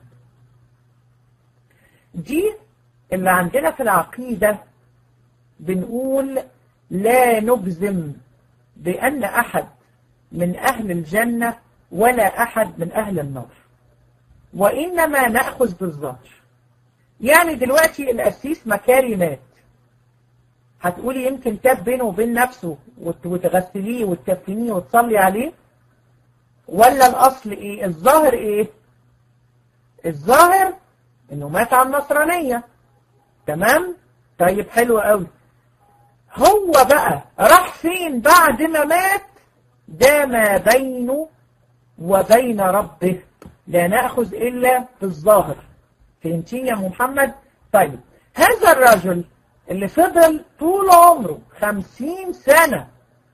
دي اللي عندنا في العقيده بنقول لا نجزم بأن أحد من أهل الجنة ولا أحد من أهل النار وإنما نأخذ بالظاهر يعني دلوقتي الأسيس مكاري مات هتقولي يمكن تاب بينه وبين نفسه وتغسليه وتكفنيه وتصلي عليه ولا الأصل إيه الظاهر إيه الظاهر إنه مات على النصرانية تمام طيب حلو قوي هو بقى راح فين بعد ما مات ده ما بينه وبين ربه لا نأخذ إلا بالظاهر فهمتين يا محمد طيب هذا الرجل اللي فضل طول عمره خمسين سنة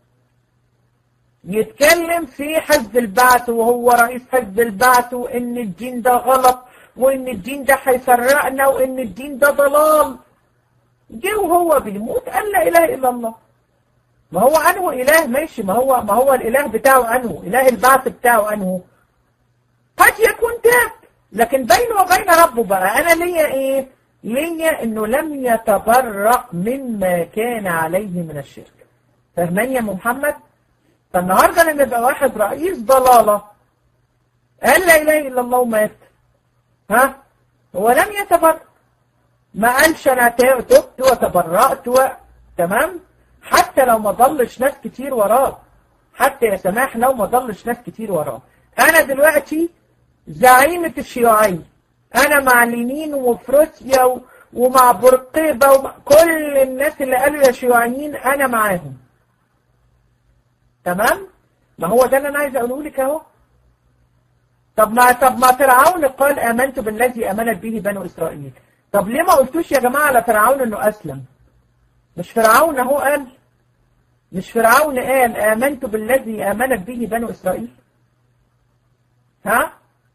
يتكلم في حزب البعث وهو رئيس حزب البعث وإن الدين ده غلط وإن الدين ده هيفرقنا وإن الدين ده ضلال جه وهو بيموت قال لا إله إلا الله ما هو أنه إله ماشي ما هو ما هو الإله بتاعه أنه إله البعث بتاعه أنه قد يكون تاب لكن بينه وبين ربه بقى أنا ليا إيه ليا إنه لم يتبرأ مما كان عليه من الشرك فاهماني يا ام محمد فالنهارده لما يبقى واحد رئيس ضلاله قال لا اله الا الله ومات ها هو لم يتبرأ ما قالش انا تبت وتبرأت و... تمام حتى لو ما ضلش ناس كتير وراه حتى يا سماح لو ما ضلش ناس كتير وراه انا دلوقتي زعيمة الشيوعية انا مع لينين وفروسيا و... ومع بورقيبة ومع كل الناس اللي قالوا يا شيوعيين انا معاهم تمام ما هو ده اللي انا عايز اقوله لك اهو طب ما طب ما فرعون قال امنت بالذي امنت به بنو اسرائيل طب ليه ما قلتوش يا جماعه على فرعون انه اسلم مش فرعون اهو قال مش فرعون قال امنت بالذي امنت به بنو اسرائيل ها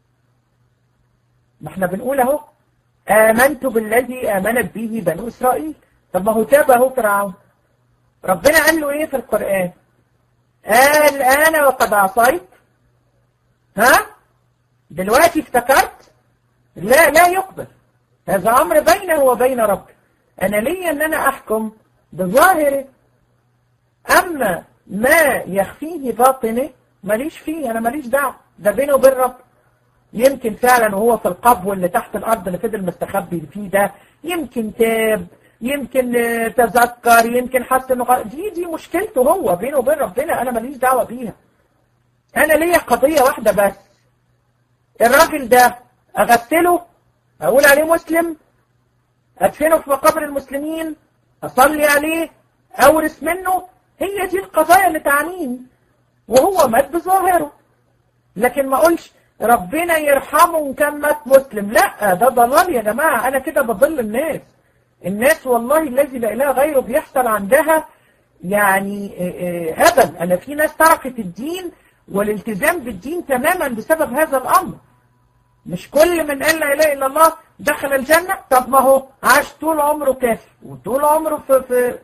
ما احنا بنقول اهو امنت بالذي امنت به بنو اسرائيل طب ما هو تاب اهو فرعون ربنا قال له ايه في القران قال انا وقد عصيت ها دلوقتي افتكرت لا لا يقبل هذا امر بينه وبين ربه انا لي ان انا احكم بظاهره اما ما يخفيه باطنه ماليش فيه انا ماليش دعوه ده بينه وبين رب يمكن فعلا وهو في القبو اللي تحت الارض اللي فضل مستخبي فيه ده يمكن تاب يمكن تذكر يمكن حس انه دي دي مشكلته هو بينه وبين ربنا انا ماليش دعوه بيها انا ليا قضيه واحده بس الراجل ده اغسله اقول عليه مسلم ادفنه في مقابر المسلمين اصلي عليه اورث منه هي دي القضايا اللي تعنيني وهو مات بظاهره لكن ما اقولش ربنا يرحمه ان كان مات مسلم لا ده ضلال يا جماعه انا كده بضل الناس الناس والله الذي لا اله غيره بيحصل عندها يعني هبل انا في ناس تركت الدين والالتزام بالدين تماما بسبب هذا الامر مش كل من قال لا اله الا الله دخل الجنه طب ما هو عاش طول عمره كافر وطول عمره في, في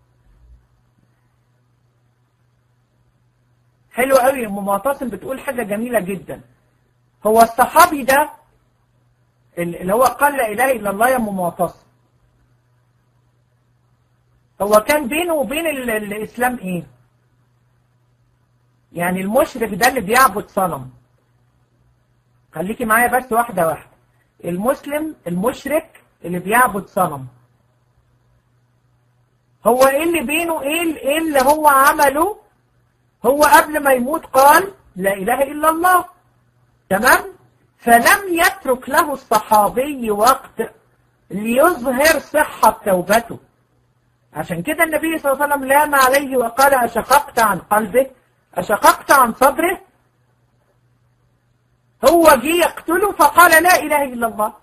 حلو قوي ام معتصم بتقول حاجه جميله جدا هو الصحابي ده اللي هو قال لا اله الا الله يا ام معتصم هو كان بينه وبين الاسلام ايه يعني المشرك ده اللي بيعبد صنم خليكي معايا بس واحده واحده المسلم المشرك اللي بيعبد صنم هو ايه اللي بينه ايه ايه اللي هو عمله هو قبل ما يموت قال لا اله الا الله تمام فلم يترك له الصحابي وقت ليظهر صحة توبته عشان كده النبي صلى الله عليه وسلم لام عليه وقال أشققت عن قلبه أشققت عن صدره هو جه يقتله فقال لا إله إلا الله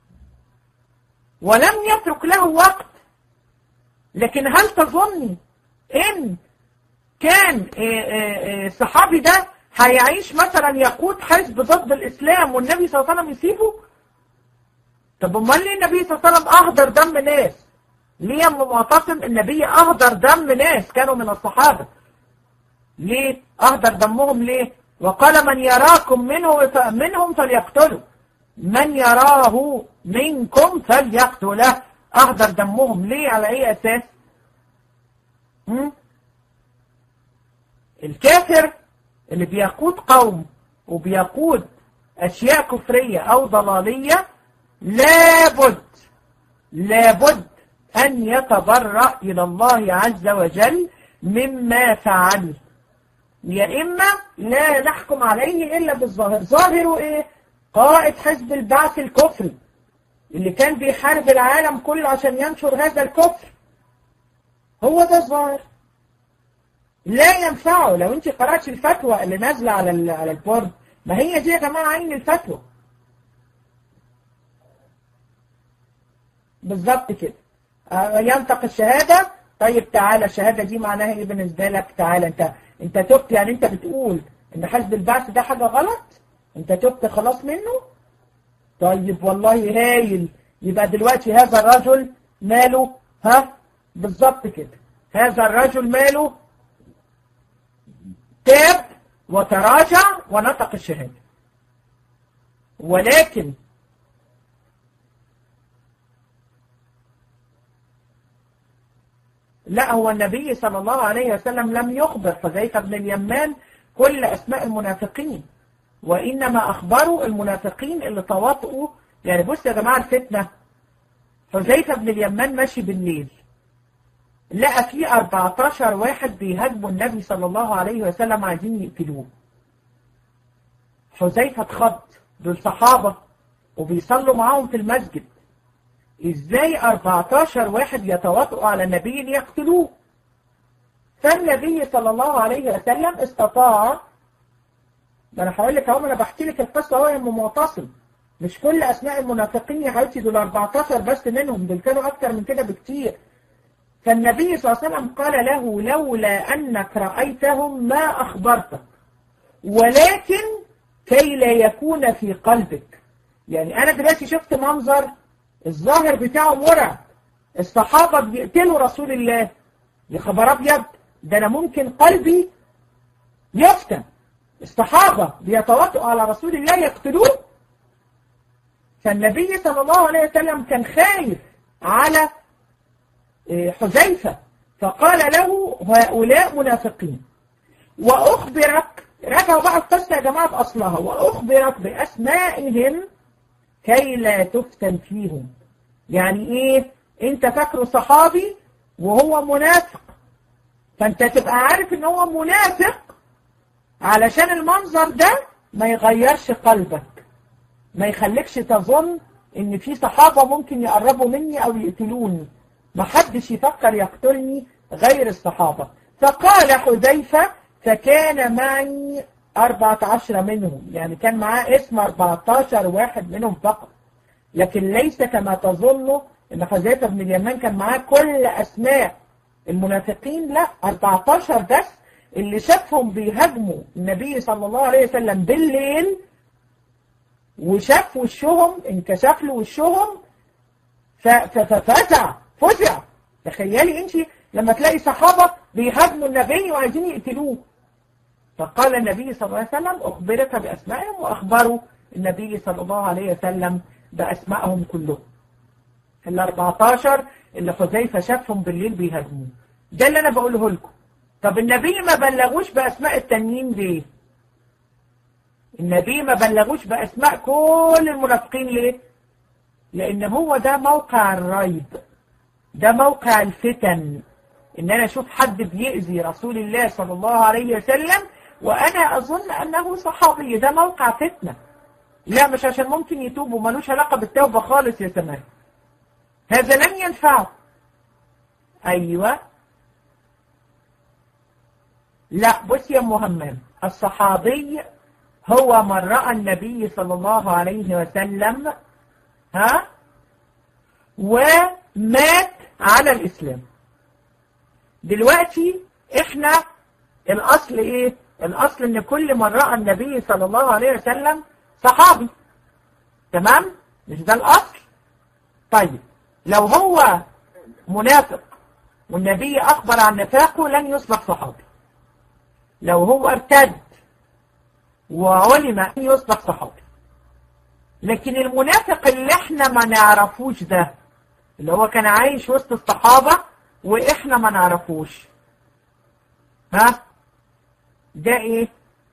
ولم يترك له وقت لكن هل تظني إن كان الصحابي ده هيعيش مثلا يقود حزب ضد الإسلام والنبي صلى الله عليه وسلم يسيبه طب امال ليه النبي صلى الله عليه وسلم أهدر دم ناس ليه يا معتصم النبي أهدر دم ناس كانوا من الصحابة ليه أهدر دمهم ليه وقال من يراكم منه منهم فليقتلوا من يراه منكم فليقتله أهدر دمهم ليه على أي أساس م? الكافر اللي بيقود قوم وبيقود أشياء كفرية أو ضلالية لابد لابد أن يتبرأ إلى الله عز وجل مما فعل يا إما لا نحكم عليه إلا بالظاهر ظاهره إيه؟ قائد حزب البعث الكفري اللي كان بيحارب العالم كله عشان ينشر هذا الكفر هو ده الظاهر لا ينفعه لو انت قرأتش الفتوى اللي نازلة على على البورد ما هي دي يا جماعة عين الفتوى بالظبط كده ينطق الشهادة طيب تعالى الشهادة دي معناها ايه بالنسبة لك تعالى انت انت تبت يعني انت بتقول ان حزب البعث ده حاجة غلط انت تبت خلاص منه طيب والله هايل يبقى دلوقتي هذا الرجل ماله ها بالظبط كده هذا الرجل ماله تاب وتراجع ونطق الشهادة ولكن لا هو النبي صلى الله عليه وسلم لم يخبر حذيفة بن اليمان كل أسماء المنافقين وإنما أخبروا المنافقين اللي تواطؤوا يعني بص يا جماعة الفتنة حذيفة بن اليمان ماشي بالليل لقى في 14 واحد بيهاجموا النبي صلى الله عليه وسلم عايزين يقتلوه حذيفة اتخض دول صحابة وبيصلوا معاهم في المسجد ازاي 14 واحد يتواطئوا على النبي ليقتلوه فالنبي صلى الله عليه وسلم استطاع ده انا هقول لك اهو انا بحكي لك القصه اهو يا ام معتصم مش كل اسماء المنافقين يا حبيبتي دول 14 بس منهم دول كانوا اكتر من كده بكتير فالنبي صلى الله عليه وسلم قال له لولا انك رايتهم ما اخبرتك ولكن كي لا يكون في قلبك يعني انا دلوقتي شفت منظر الظاهر بتاعه مرعب الصحابة بيقتلوا رسول الله يا خبر ابيض ده انا ممكن قلبي يفتن الصحابة بيتواطئوا على رسول الله يقتلوه فالنبي صلى الله عليه وسلم كان خايف على حذيفة فقال له هؤلاء منافقين وأخبرك رجعوا بقى القصة يا جماعة بأصلها وأخبرك بأسمائهم كي لا تفتن فيهم يعني ايه انت فاكره صحابي وهو منافق فانت تبقى عارف ان هو منافق علشان المنظر ده ما يغيرش قلبك ما يخليكش تظن ان في صحابة ممكن يقربوا مني او يقتلوني ما حدش يفكر يقتلني غير الصحابة فقال حذيفة فكان معي 14 منهم يعني كان معاه اسم 14 واحد منهم فقط لكن ليس كما تظنوا ان حذيفة بن اليمان كان معاه كل اسماء المنافقين لا 14 بس اللي شافهم بيهاجموا النبي صلى الله عليه وسلم بالليل وشاف وشهم انكشف له وشهم ففزع فزع تخيلي انت لما تلاقي صحابة بيهاجموا النبي وعايزين يقتلوه فقال النبي صلى الله عليه وسلم أخبرك بأسمائهم وأخبروا النبي صلى الله عليه وسلم بأسمائهم كلهم ال 14 اللي حذيفة شافهم بالليل بيهاجموه ده اللي أنا بقوله لكم طب النبي ما بلغوش بأسماء التانيين ليه النبي ما بلغوش بأسماء كل المنافقين ليه لأن هو ده موقع الريب ده موقع الفتن إن أنا أشوف حد بيأذي رسول الله صلى الله عليه وسلم وأنا أظن أنه صحابي ده موقع فتنة لا مش عشان ممكن يتوب وملوش علاقة بالتوبة خالص يا سماح هذا لن ينفعه أيوة لا بص يا مهمم الصحابي هو من رأى النبي صلى الله عليه وسلم ها ومات على الإسلام دلوقتي احنا الأصل ايه الأصل ان كل من رأى النبي صلى الله عليه وسلم صحابي تمام مش ده الأصل طيب لو هو منافق والنبي أخبر عن نفاقه لن يصبح صحابي لو هو ارتد وعلم أن يصبح صحابي لكن المنافق اللي احنا ما نعرفوش ده اللي هو كان عايش وسط الصحابة واحنا ما نعرفوش ها ده ايه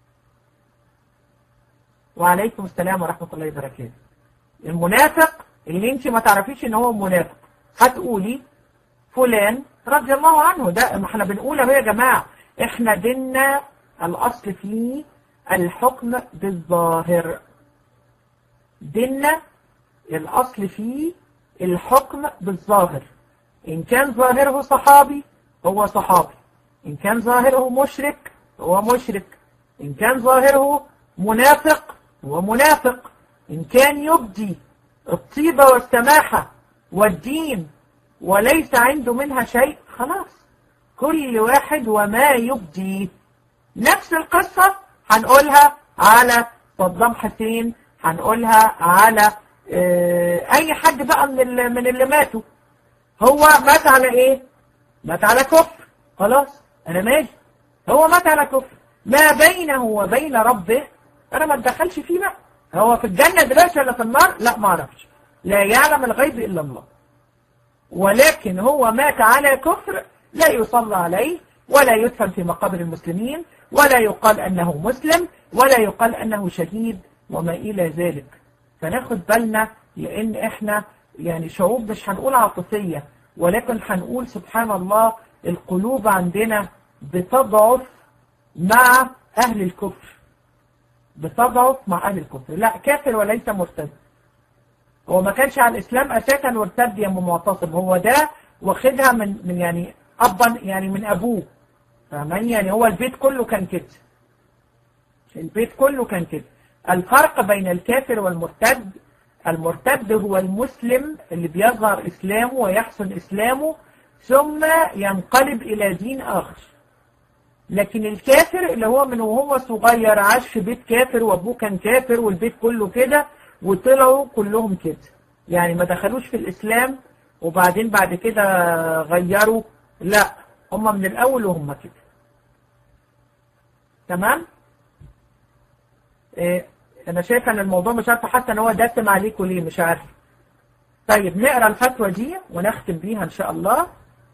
وعليكم السلام ورحمة الله وبركاته المنافق اللي انت ما تعرفيش ان هو منافق هتقولي فلان رضي الله عنه ده ما احنا بنقول اهو يا جماعة احنا ديننا الاصل فيه الحكم بالظاهر ديننا الاصل فيه الحكم بالظاهر ان كان ظاهره صحابي هو صحابي ان كان ظاهره مشرك هو مشرك ان كان ظاهره منافق هو منافق ان كان يبدي الطيبة والسماحة والدين وليس عنده منها شيء خلاص كل واحد وما يبدي نفس القصة هنقولها على صدام حسين هنقولها على اه اي حد بقى من اللي, من اللي ماتوا هو مات على ايه مات على كفر خلاص انا ماشي هو مات على كفر ما بينه وبين ربه انا ما اتدخلش فيه بقى هو في الجنة دلوقتي ولا في النار لا ما اعرفش لا يعلم الغيب الا الله ولكن هو مات على كفر لا يصلى عليه ولا يدفن في مقابر المسلمين ولا يقال أنه مسلم ولا يقال أنه شهيد وما إلى ذلك فناخد بالنا لأن إحنا يعني شعوب مش هنقول عاطفية ولكن هنقول سبحان الله القلوب عندنا بتضعف مع أهل الكفر بتضعف مع أهل الكفر لا كافر وليس مرتد هو ما كانش على الإسلام أساسا مرتد يا أم معتصم هو ده واخدها من من يعني أبا يعني من أبوه فاهمين يعني هو البيت كله كان كده البيت كله كان كده الفرق بين الكافر والمرتد المرتد هو المسلم اللي بيظهر إسلامه ويحسن إسلامه ثم ينقلب إلى دين آخر لكن الكافر اللي هو من وهو صغير عاش في بيت كافر وابوه كان كافر والبيت كله كده وطلعوا كلهم كده يعني ما دخلوش في الإسلام وبعدين بعد كده غيروا لا هم من الأول وهم كده تمام إيه أنا شايفة أن الموضوع مش عارفة حتى أن هو دسم عليكم ليه مش عارفة طيب نقرأ الفتوى دي ونختم بيها إن شاء الله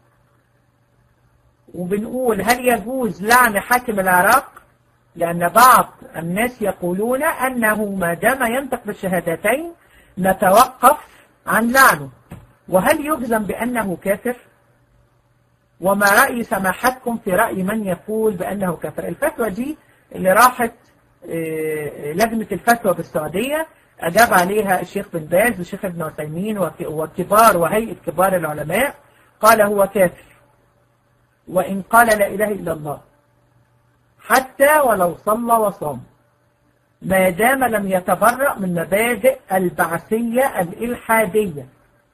وبنقول هل يجوز لعن حاكم العراق لأن بعض الناس يقولون أنه ما دام ينطق بالشهادتين نتوقف عن لعنه وهل يجزم بأنه كافر وما رأي سماحتكم في رأي من يقول بأنه كافر الفتوى دي اللي راحت لجنة الفتوى بالسعودية أجاب عليها الشيخ بن باز والشيخ ابن عثيمين وكبار وهيئة كبار العلماء قال هو كافر وإن قال لا إله إلا الله حتى ولو صلى وصام ما دام لم يتبرأ من مبادئ البعثية الإلحادية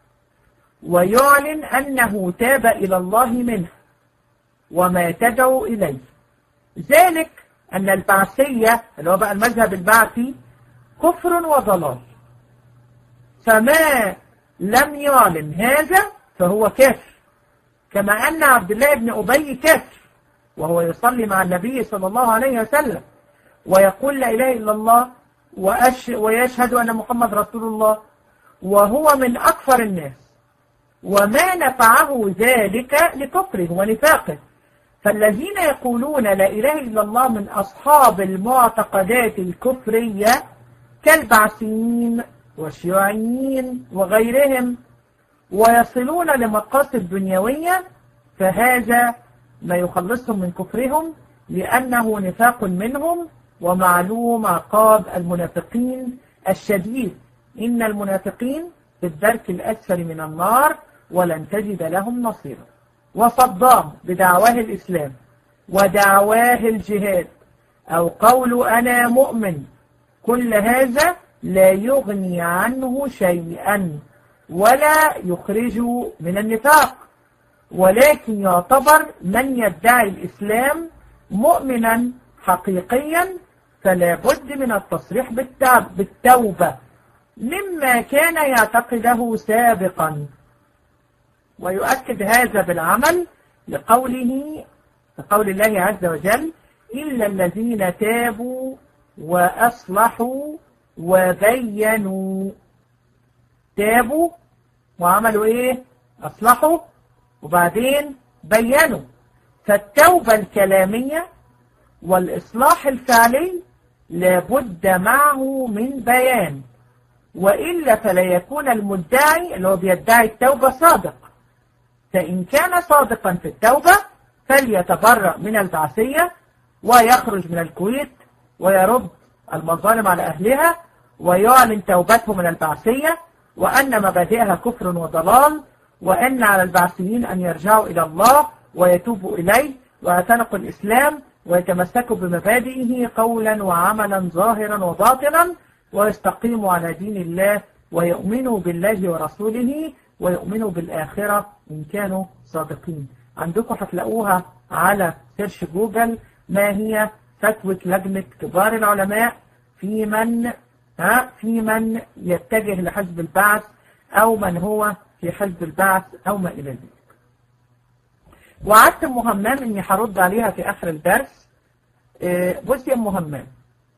ويعلن أنه تاب إلى الله منه وما تدعو إليه ذلك أن البعثية اللي هو بقى المذهب البعثي كفر وضلال فما لم يعلن هذا فهو كافر كما أن عبد الله بن أبي كافر وهو يصلي مع النبي صلى الله عليه وسلم ويقول لا إله إلا الله وأش ويشهد أن محمد رسول الله وهو من أكثر الناس وما نفعه ذلك لكفره ونفاقه فالذين يقولون لا إله إلا الله من أصحاب المعتقدات الكفرية كالبعثيين والشيوعيين وغيرهم ويصلون لمقاصد دنيوية فهذا ما يخلصهم من كفرهم لأنه نفاق منهم ومعلوم عقاب المنافقين الشديد إن المنافقين في الدرك الأسفل من النار ولن تجد لهم نصيرا وصدام بدعواه الإسلام ودعواه الجهاد أو قول أنا مؤمن كل هذا لا يغني عنه شيئا ولا يخرج من النفاق ولكن يعتبر من يدعي الإسلام مؤمنا حقيقيا فلا بد من التصريح بالتوبة مما كان يعتقده سابقا ويؤكد هذا بالعمل لقوله لقول الله عز وجل إلا الذين تابوا وأصلحوا وبينوا تابوا وعملوا إيه أصلحوا وبعدين بينوا فالتوبة الكلامية والإصلاح الفعلي لابد معه من بيان وإلا فلا يكون المدعي اللي هو بيدعي التوبة صادق فإن كان صادقا في التوبة فليتبرأ من البعثية ويخرج من الكويت ويرد المظالم على أهلها ويعلن توبته من البعثية وأن مبادئها كفر وضلال وأن على البعثيين أن يرجعوا إلى الله ويتوبوا إليه ويعتنقوا الإسلام ويتمسكوا بمبادئه قولا وعملا ظاهرا وباطنا ويستقيموا على دين الله ويؤمنوا بالله ورسوله ويؤمنوا بالآخرة إن كانوا صادقين عندكم هتلاقوها على سيرش جوجل ما هي فتوى لجنة كبار العلماء في من ها في من يتجه لحزب البعث أو من هو في حزب البعث أو ما إلى ذلك وعدت أم همام إني هرد عليها في آخر الدرس بصي يا أم همام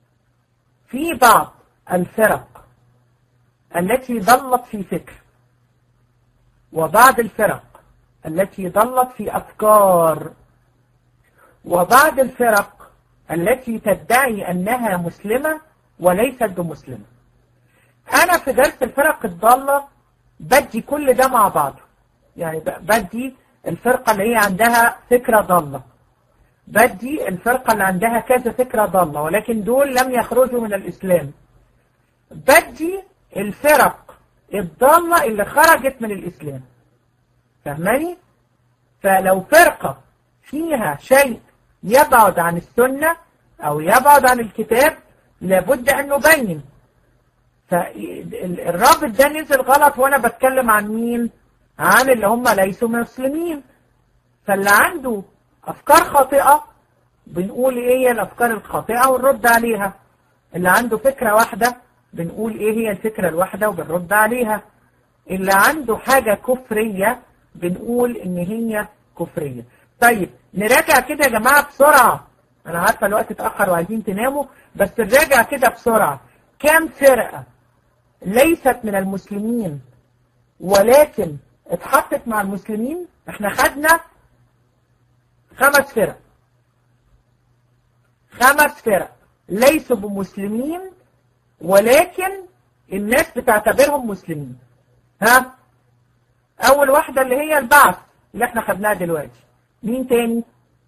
في بعض الفرق التي ضلت في فكر وبعض الفرق التي ضلت في أفكار وبعض الفرق التي تدعي أنها مسلمة وليست بمسلمة أنا في درس الفرق الضالة بدي كل ده مع بعضه يعني بدي الفرقة اللي هي عندها فكرة ضالة بدي الفرقة اللي عندها كذا فكرة ضالة ولكن دول لم يخرجوا من الإسلام بدي الفرق الضالة اللي خرجت من الإسلام فهماني؟ فلو فرقة فيها شيء يبعد عن السنة أو يبعد عن الكتاب لابد أن نبين فالرابط ده نزل غلط وأنا بتكلم عن مين؟ عن اللي هم ليسوا مسلمين فاللي عنده أفكار خاطئة بنقول إيه هي الأفكار الخاطئة ونرد عليها اللي عنده فكرة واحدة بنقول إيه هي الفكرة الواحدة وبنرد عليها اللي عنده حاجة كفرية بنقول إن هي كفرية طيب نراجع كده يا جماعة بسرعة أنا عارفة الوقت اتأخر وعايزين تناموا بس نراجع كده بسرعة كام فرقة ليست من المسلمين ولكن اتحطت مع المسلمين احنا خدنا خمس فرق خمس فرق ليسوا بمسلمين ولكن الناس بتعتبرهم مسلمين ها اول واحدة اللي هي البعث اللي احنا خدناها دلوقتي مين تاني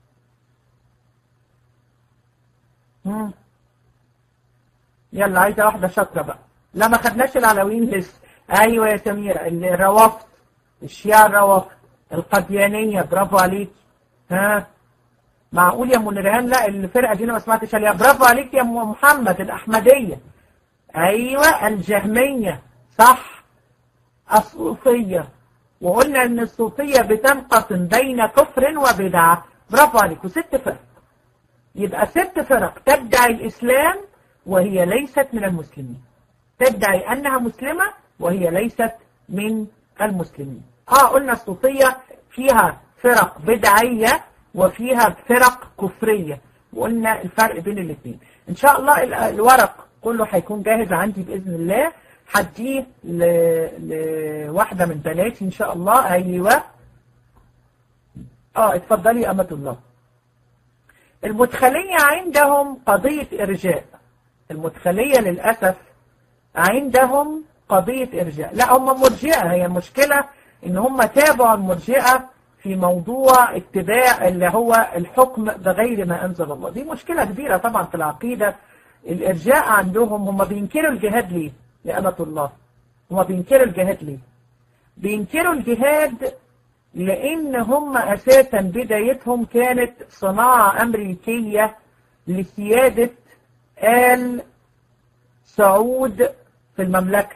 مم. يلا عايزة واحدة شاطرة بقى لا ما خدناش العلويين لسه ايوه يا سميرة الروافض الشيعة الروافض القديانية برافو عليك ها معقول يا منيران لا الفرقة دي انا ما سمعتش عليها برافو عليك يا محمد الأحمدية أيوة الجهمية صح الصوفية وقلنا ان الصوفية بتنقسم بين كفر وبدعة برافو عليك وست فرق يبقى ست فرق تدعي الإسلام وهي ليست من المسلمين تدعي أنها مسلمة وهي ليست من المسلمين اه قلنا الصوفية فيها فرق بدعية وفيها فرق كفرية وقلنا الفرق بين الاثنين ان شاء الله الورق كله هيكون جاهز عندي بإذن الله هديه لواحدة من بناتي ان شاء الله ايوه اه اتفضلي امة الله المدخلية عندهم قضية ارجاء المدخلية للأسف عندهم قضية ارجاء لا هم مرجئة هي المشكلة ان هم تابعوا المرجئة في موضوع اتباع اللي هو الحكم بغير ما أنزل الله دي مشكلة كبيرة طبعا في العقيدة الإرجاء عندهم هم بينكروا الجهاد ليه يا أمة الله هم بينكروا الجهاد ليه بينكروا الجهاد لأن هم أساسا بدايتهم كانت صناعة أمريكية لسيادة آل سعود في المملكة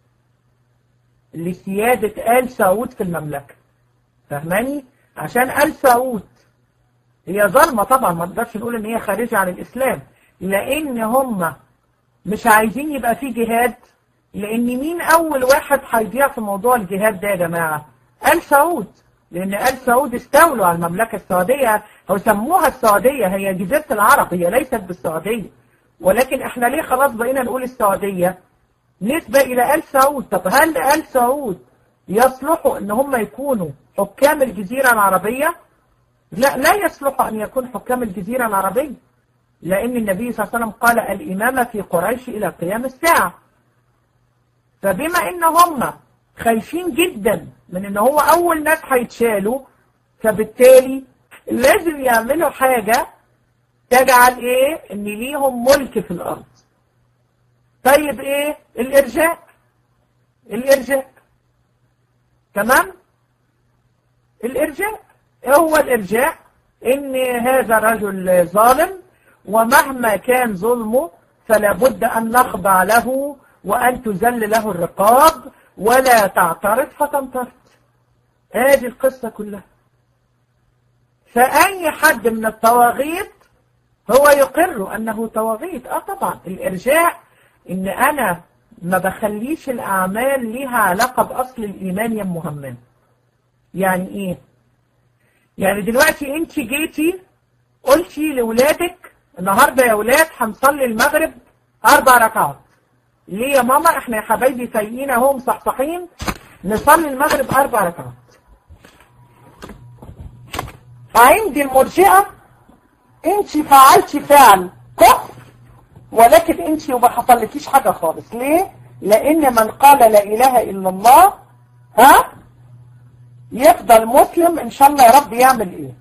لسيادة آل سعود في المملكة فهماني عشان آل سعود هي ظلمة طبعا ما نقدرش نقول ان هي خارجة عن الاسلام لان هم مش عايزين يبقى في جهاد لان مين اول واحد هيضيع في موضوع الجهاد ده يا جماعة آل سعود لان آل سعود استولوا على المملكة السعودية او سموها السعودية هي جزيرة العرب هي ليست بالسعودية ولكن احنا ليه خلاص بقينا نقول السعودية نسبة الى آل سعود طب هل آل سعود يصلحوا ان هم يكونوا حكام الجزيرة العربية لا لا يصلح أن يكون حكام الجزيرة العربية لأن النبي صلى الله عليه وسلم قال الإمامة في قريش إلى قيام الساعة فبما إن هم خايفين جدا من إن هو أول ناس هيتشالوا فبالتالي لازم يعملوا حاجة تجعل إيه إن ليهم ملك في الأرض طيب إيه الإرجاء الإرجاء تمام الإرجاء هو الإرجاء إن هذا رجل ظالم ومهما كان ظلمه فلا بد أن نخضع له وأن تزل له الرقاب ولا تعترض فتنطرد هذه القصة كلها فأي حد من الطواغيت هو يقر أنه طواغيت آه طبعا الإرجاء إن أنا ما بخليش الأعمال لها علاقة بأصل الإيمان يا مهمن يعني إيه يعني دلوقتي انت جيتي قلتي لولادك النهاردة يا ولاد هنصلي المغرب أربع ركعات ليه يا ماما احنا يا حبايبي فايقين اهو مصحصحين نصلي المغرب أربع ركعات عند المرجئة انت فعلتي فعل كفر ولكن انت ما حصلكيش حاجة خالص ليه لان من قال لا اله الا الله ها يفضل مسلم ان شاء الله يا رب يعمل ايه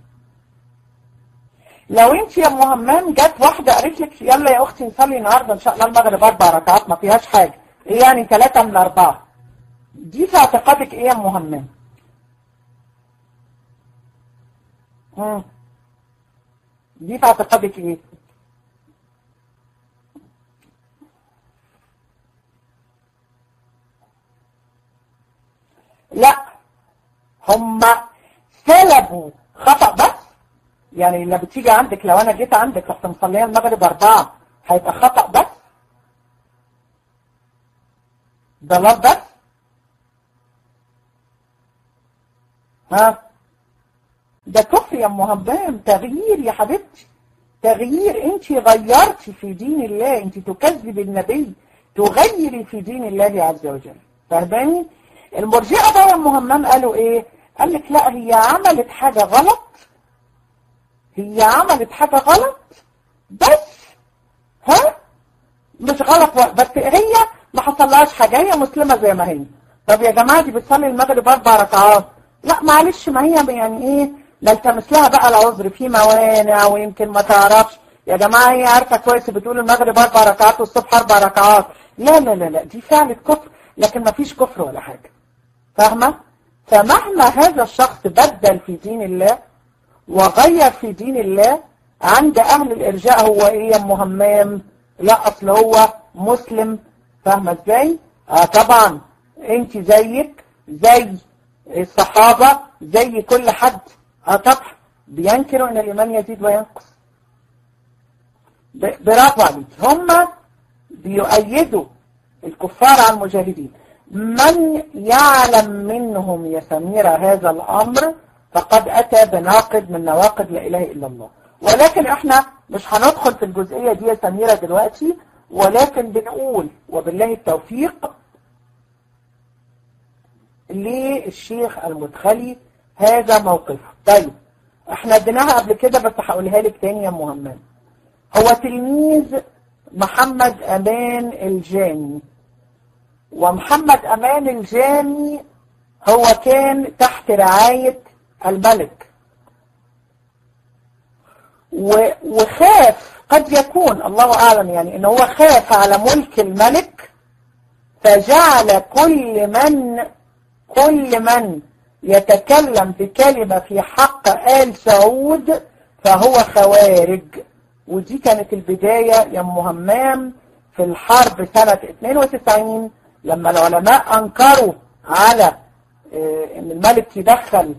لو انت يا مهمام جت واحدة قالت لك يلا يا اختي نصلي النهارده ان شاء الله المغرب اربع ركعات ما فيهاش حاجة ايه يعني ثلاثة من اربعة دي في اعتقادك ايه يا مهمام مم. دي في اعتقادك ايه لا هم سلبوا خطأ بس يعني اللي بتيجي عندك لو انا جيت عندك رحت مصليه المغرب اربعة هيبقى خطأ بس ضلال بس ها ده كفر يا ام همام تغيير يا حبيبتي تغيير انت غيرتي في دين الله انت تكذب النبي تغيري في دين الله عز وجل فاهماني المرجئه بقى يا ام همام قالوا ايه قال لك لا هي عملت حاجه غلط هي عملت حاجه غلط بس ها مش غلط بس هي ما حصلهاش حاجه هي مسلمه زي ما هي طب يا جماعه دي بتصلي المغرب اربع ركعات لا معلش ما هي يعني ايه نلتمس لها بقى العذر في موانع ويمكن ما تعرفش يا جماعه هي عارفه كويس بتقول المغرب اربع ركعات والصبح اربع ركعات لا لا لا لا دي فعلة كفر لكن ما فيش كفر ولا حاجه فاهمه فمهما هذا الشخص بدل في دين الله وغير في دين الله عند اهل الارجاء هو ايه يا ام همام لا اصل هو مسلم فاهمه ازاي اه طبعا انت زيك زي الصحابه زي كل حد اه طبعا بينكروا ان الايمان يزيد وينقص برافو عليك هم بيؤيدوا الكفار على المجاهدين من يعلم منهم يا سميرة هذا الأمر فقد أتى بناقض من نواقض لا إله إلا الله ولكن احنا مش هندخل في الجزئية دي يا سميرة دلوقتي ولكن بنقول وبالله التوفيق للشيخ المدخلي هذا موقفه طيب احنا اديناها قبل كده بس هقولها لك تاني يا مهمم هو تلميذ محمد امان الجاني ومحمد امان الجاني هو كان تحت رعاية الملك وخاف قد يكون الله اعلم يعني ان هو خاف على ملك الملك فجعل كل من كل من يتكلم بكلمة في حق آل سعود فهو خوارج ودي كانت البداية يا مهمام في الحرب سنة 92 لما العلماء أنكروا على ان الملك يدخل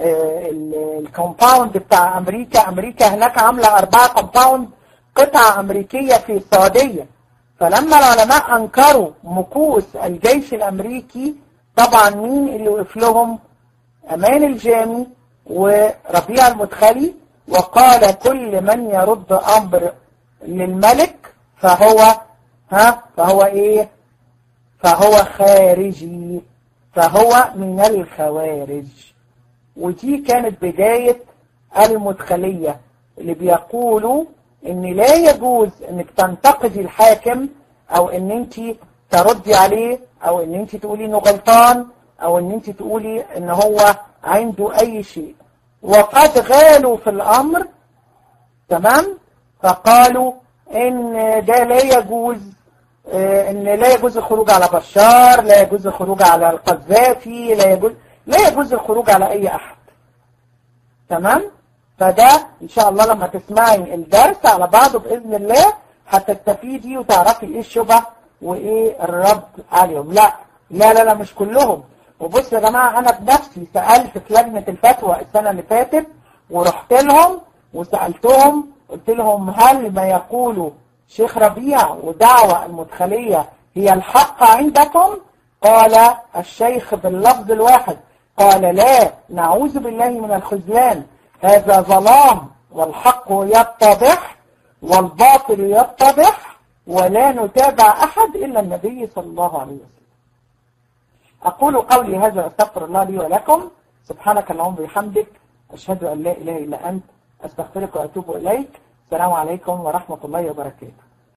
الكومباوند بتاع أمريكا أمريكا هناك عاملة أربعة كومباوند قطعة أمريكية في السعودية فلما العلماء أنكروا مكوس الجيش الأمريكي طبعا مين اللي وقف لهم أمان الجامي وربيع المدخلي وقال كل من يرد أمر للملك فهو ها فهو إيه فهو خارجي فهو من الخوارج ودي كانت بداية المدخلية اللي بيقولوا ان لا يجوز انك تنتقدي الحاكم او ان انت تردي عليه او ان انت تقولي انه غلطان او ان انت تقولي ان هو عنده اي شيء وقد غالوا في الامر تمام فقالوا ان ده لا يجوز ان لا يجوز الخروج على بشار لا يجوز الخروج على القذافي لا يجوز لا يجوز الخروج على اي احد تمام فده ان شاء الله لما تسمعي الدرس على بعضه باذن الله هتستفيدي وتعرفي ايه الشبه وايه الرد عليهم لا لا لا لا مش كلهم وبص يا جماعة انا بنفسي سألت في لجنة الفتوى السنة اللي فاتت ورحت لهم وسألتهم قلت لهم هل ما يقوله شيخ ربيع ودعوة المدخلية هي الحق عندكم قال الشيخ باللفظ الواحد قال لا نعوذ بالله من الخذلان هذا ظلام والحق يتضح والباطل يتضح ولا نتابع أحد إلا النبي صلى الله عليه وسلم أقول قولي هذا أستغفر الله لي ولكم سبحانك اللهم وبحمدك أشهد أن لا إله إلا أنت أستغفرك وأتوب إليك السلام عليكم ورحمة الله وبركاته